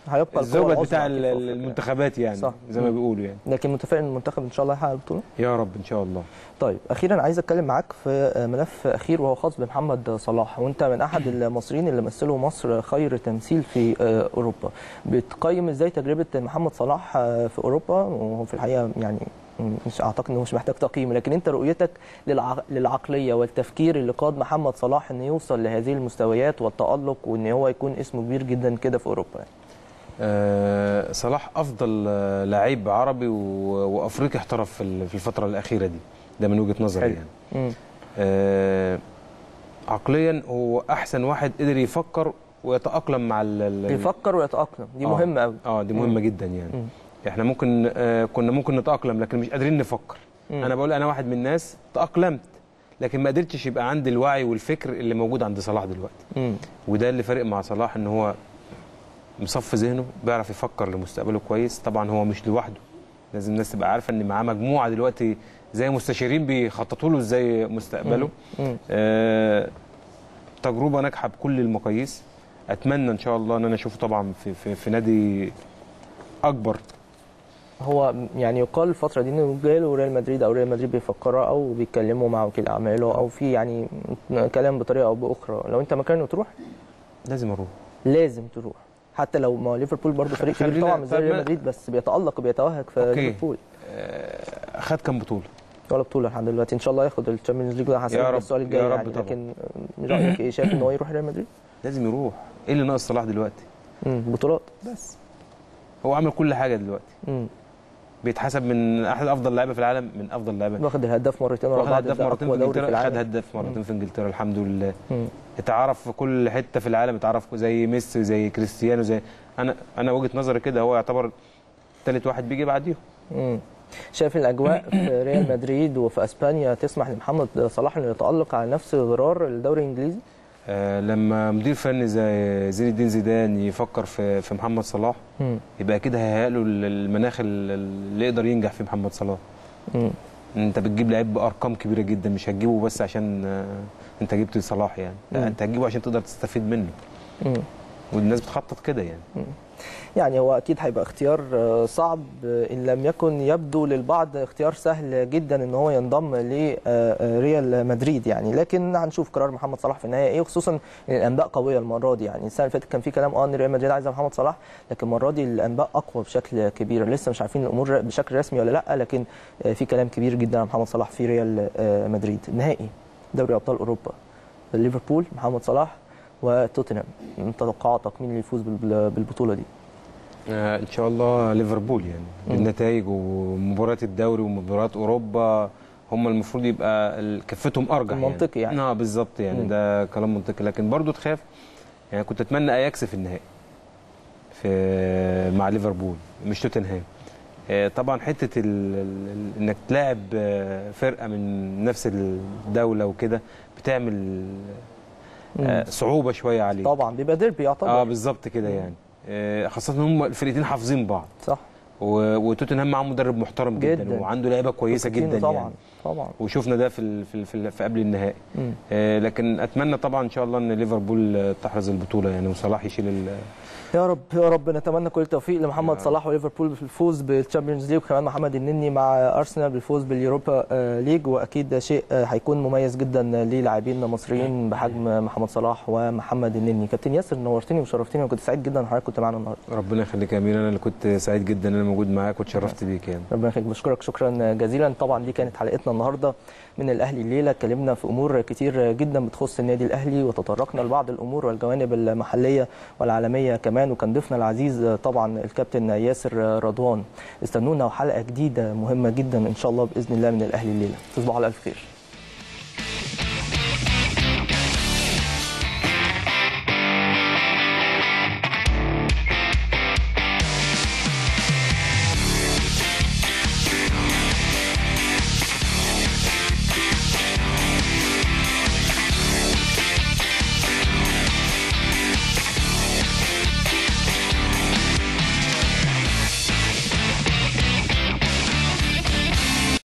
هيبقى القوة الزوبت العظمى بتاع أكيد في ال- أفريقيا. المنتخبات يعني صح. زي ما مم. بيقولوا يعني لكن متفائل ان المنتخب ان شاء الله يحقق البطوله يا رب ان شاء الله طيب اخيرا عايز اتكلم معاك في ملف اخير وهو خاص بمحمد صلاح وانت من احد المصريين اللي مثلوا مصر خير تمثيل في اوروبا بتقيم ازاي تجربه محمد صلاح في اوروبا وهو في الحقيقه يعني مش اعتقد انه مش محتاج تقييم لكن انت رؤيتك للع- للعقليه والتفكير اللي قاد محمد صلاح انه يوصل لهذه المستويات والتالق وان هو يكون اسمه كبير جدا كده في اوروبا يعني. آه، صلاح افضل آه، لعيب عربي و- وافريقي احترف في ال- في الفتره الاخيره دي ده من وجهه نظري حلو. يعني مم. آه، عقليا هو احسن واحد قدر يفكر ويتاقلم مع ال- ال- يفكر ويتاقلم دي آه. مهمه قوي اه دي مهمه جدا يعني احنا ممكن آه كنا ممكن نتاقلم لكن مش قادرين نفكر مم. انا بقول انا واحد من الناس تاقلمت لكن ما قدرتش يبقى عندي الوعي والفكر اللي موجود عند صلاح دلوقتي مم. وده اللي فارق مع صلاح ان هو مصف ذهنه بيعرف يفكر لمستقبله كويس طبعا هو مش لوحده لازم الناس تبقى عارفه ان معاه مجموعه دلوقتي زي مستشارين بيخططوا له ازاي مستقبله مم. آه تجربه ناجحه بكل المقاييس اتمنى ان شاء الله ان انا اشوفه طبعا في في, في نادي اكبر هو يعني يقال الفترة دي انه جاله ريال مدريد او ريال مدريد بيفكروا او بيتكلموا مع وكيل اعماله او في يعني كلام بطريقة او باخرى لو انت مكانه تروح لازم اروح لازم تروح حتى لو ما ليفربول برضه فريق كبير خلينا- طبعا مش زي طب ريال ما- مدريد بس بيتألق وبيتوهج في أوكي. ليفربول آه، خد كام بطوله ولا بطولة لحد دلوقتي ان شاء الله ياخد الشامبيونز ليج ده يا هسألك رب- السؤال الجاي يا رب يعني طبعا. لكن رأيك ايه شايف ان هو يروح ريال مدريد؟ لازم يروح ايه اللي ناقص صلاح دلوقتي مم، بطولات بس هو عمل كل حاجه دلوقتي مم. بيتحسب من احد افضل لعيبه في العالم من افضل لعيبه واخد الهداف مرتين ورا واخد بعض هداف ده مرتين في أقوى دوري في انجلترا خد العالم هداف مرتين في انجلترا الحمد لله مم. اتعرف في كل حته في العالم اتعرف زي ميسي زي كريستيانو زي انا انا وجهه نظري كده هو يعتبر ثالث واحد بيجي بعديهم مم. شايف الاجواء في ريال مدريد وفي اسبانيا تسمح لمحمد صلاح انه يتالق على نفس غرار الدوري الانجليزي؟ آه لما مدير فني زي زين الدين زيدان يفكر في في محمد صلاح مم. يبقى اكيد هيهيأ له المناخ اللي يقدر ينجح فيه محمد صلاح مم. انت بتجيب لعيب بارقام كبيره جدا مش هتجيبه بس عشان آه، انت جبت صلاح يعني مم. لا انت هتجيبه عشان تقدر تستفيد منه مم. والناس بتخطط كده يعني يعني هو اكيد هيبقى اختيار آه، صعب آه، ان لم يكن يبدو للبعض اختيار سهل جدا ان هو ينضم لريال مدريد يعني لكن هنشوف قرار محمد صلاح في النهايه ايه وخصوصا ان الانباء قويه المره دي يعني السنه اللي فاتت كان في كلام اه ان ريال مدريد عايز محمد صلاح لكن المره دي الانباء اقوى بشكل كبير لسه مش عارفين الامور بشكل رسمي ولا لا لكن آه، في كلام كبير جدا عن محمد صلاح في ريال آه، مدريد نهائي دوري ابطال اوروبا ليفربول محمد صلاح وتوتنهام من توقعاتك مين اللي يفوز بال- بالبطوله دي؟ آه، ان شاء الله ليفربول يعني بالنتائج ومباريات الدوري ومباريات اوروبا هم المفروض يبقى ال- كفتهم ارجح منطقي يعني. اه بالظبط يعني مم. ده كلام منطقي لكن برضو تخاف يعني كنت اتمنى اياكس في النهائي في مع ليفربول مش توتنهام آه، طبعا حته ال... ال- انك تلاعب آه، فرقه من نفس الدوله وكده بتعمل آه، صعوبه شويه عليك طبعا بيبقى ديربي يعتبر اه بالظبط كده يعني آه، خاصه ان هم الفرقتين حافظين بعض صح و- وتوتنهام معاه مدرب محترم جدا, جداً. وعنده لعيبه كويسه بوتشينو جدا طبعا يعني طبعا وشفنا ده في ال- في ال- في, ال- في قبل النهائي مم. آه، لكن اتمنى طبعا ان شاء الله ان ليفربول آه، تحرز البطوله يعني وصلاح يشيل ال- يا رب يا رب نتمنى كل التوفيق لمحمد يا صلاح وليفربول في الفوز بالتشامبيونز ليج وكمان محمد النني مع ارسنال بالفوز باليوروبا آه، ليج واكيد ده شيء آه، هيكون مميز جدا للاعبين مصريين بحجم محمد صلاح ومحمد النني كابتن ياسر نورتني وشرفتني وكنت سعيد جدا ان حضرتك كنت معانا النهارده ربنا يخليك يا امين انا اللي كنت سعيد جدا ان انا موجود معاك واتشرفت بيك يعني ربنا يخليك بشكرك شكرا جزيلا طبعا دي كانت حلقتنا النهارده من الاهلي الليله اتكلمنا في امور كتير جدا بتخص النادي الاهلي وتطرقنا لبعض الامور والجوانب المحليه والعالميه كمان وكان ضيفنا العزيز طبعا الكابتن ياسر رضوان استنونا وحلقه جديده مهمه جدا ان شاء الله باذن الله من الاهلي الليله تصبحوا على الف خير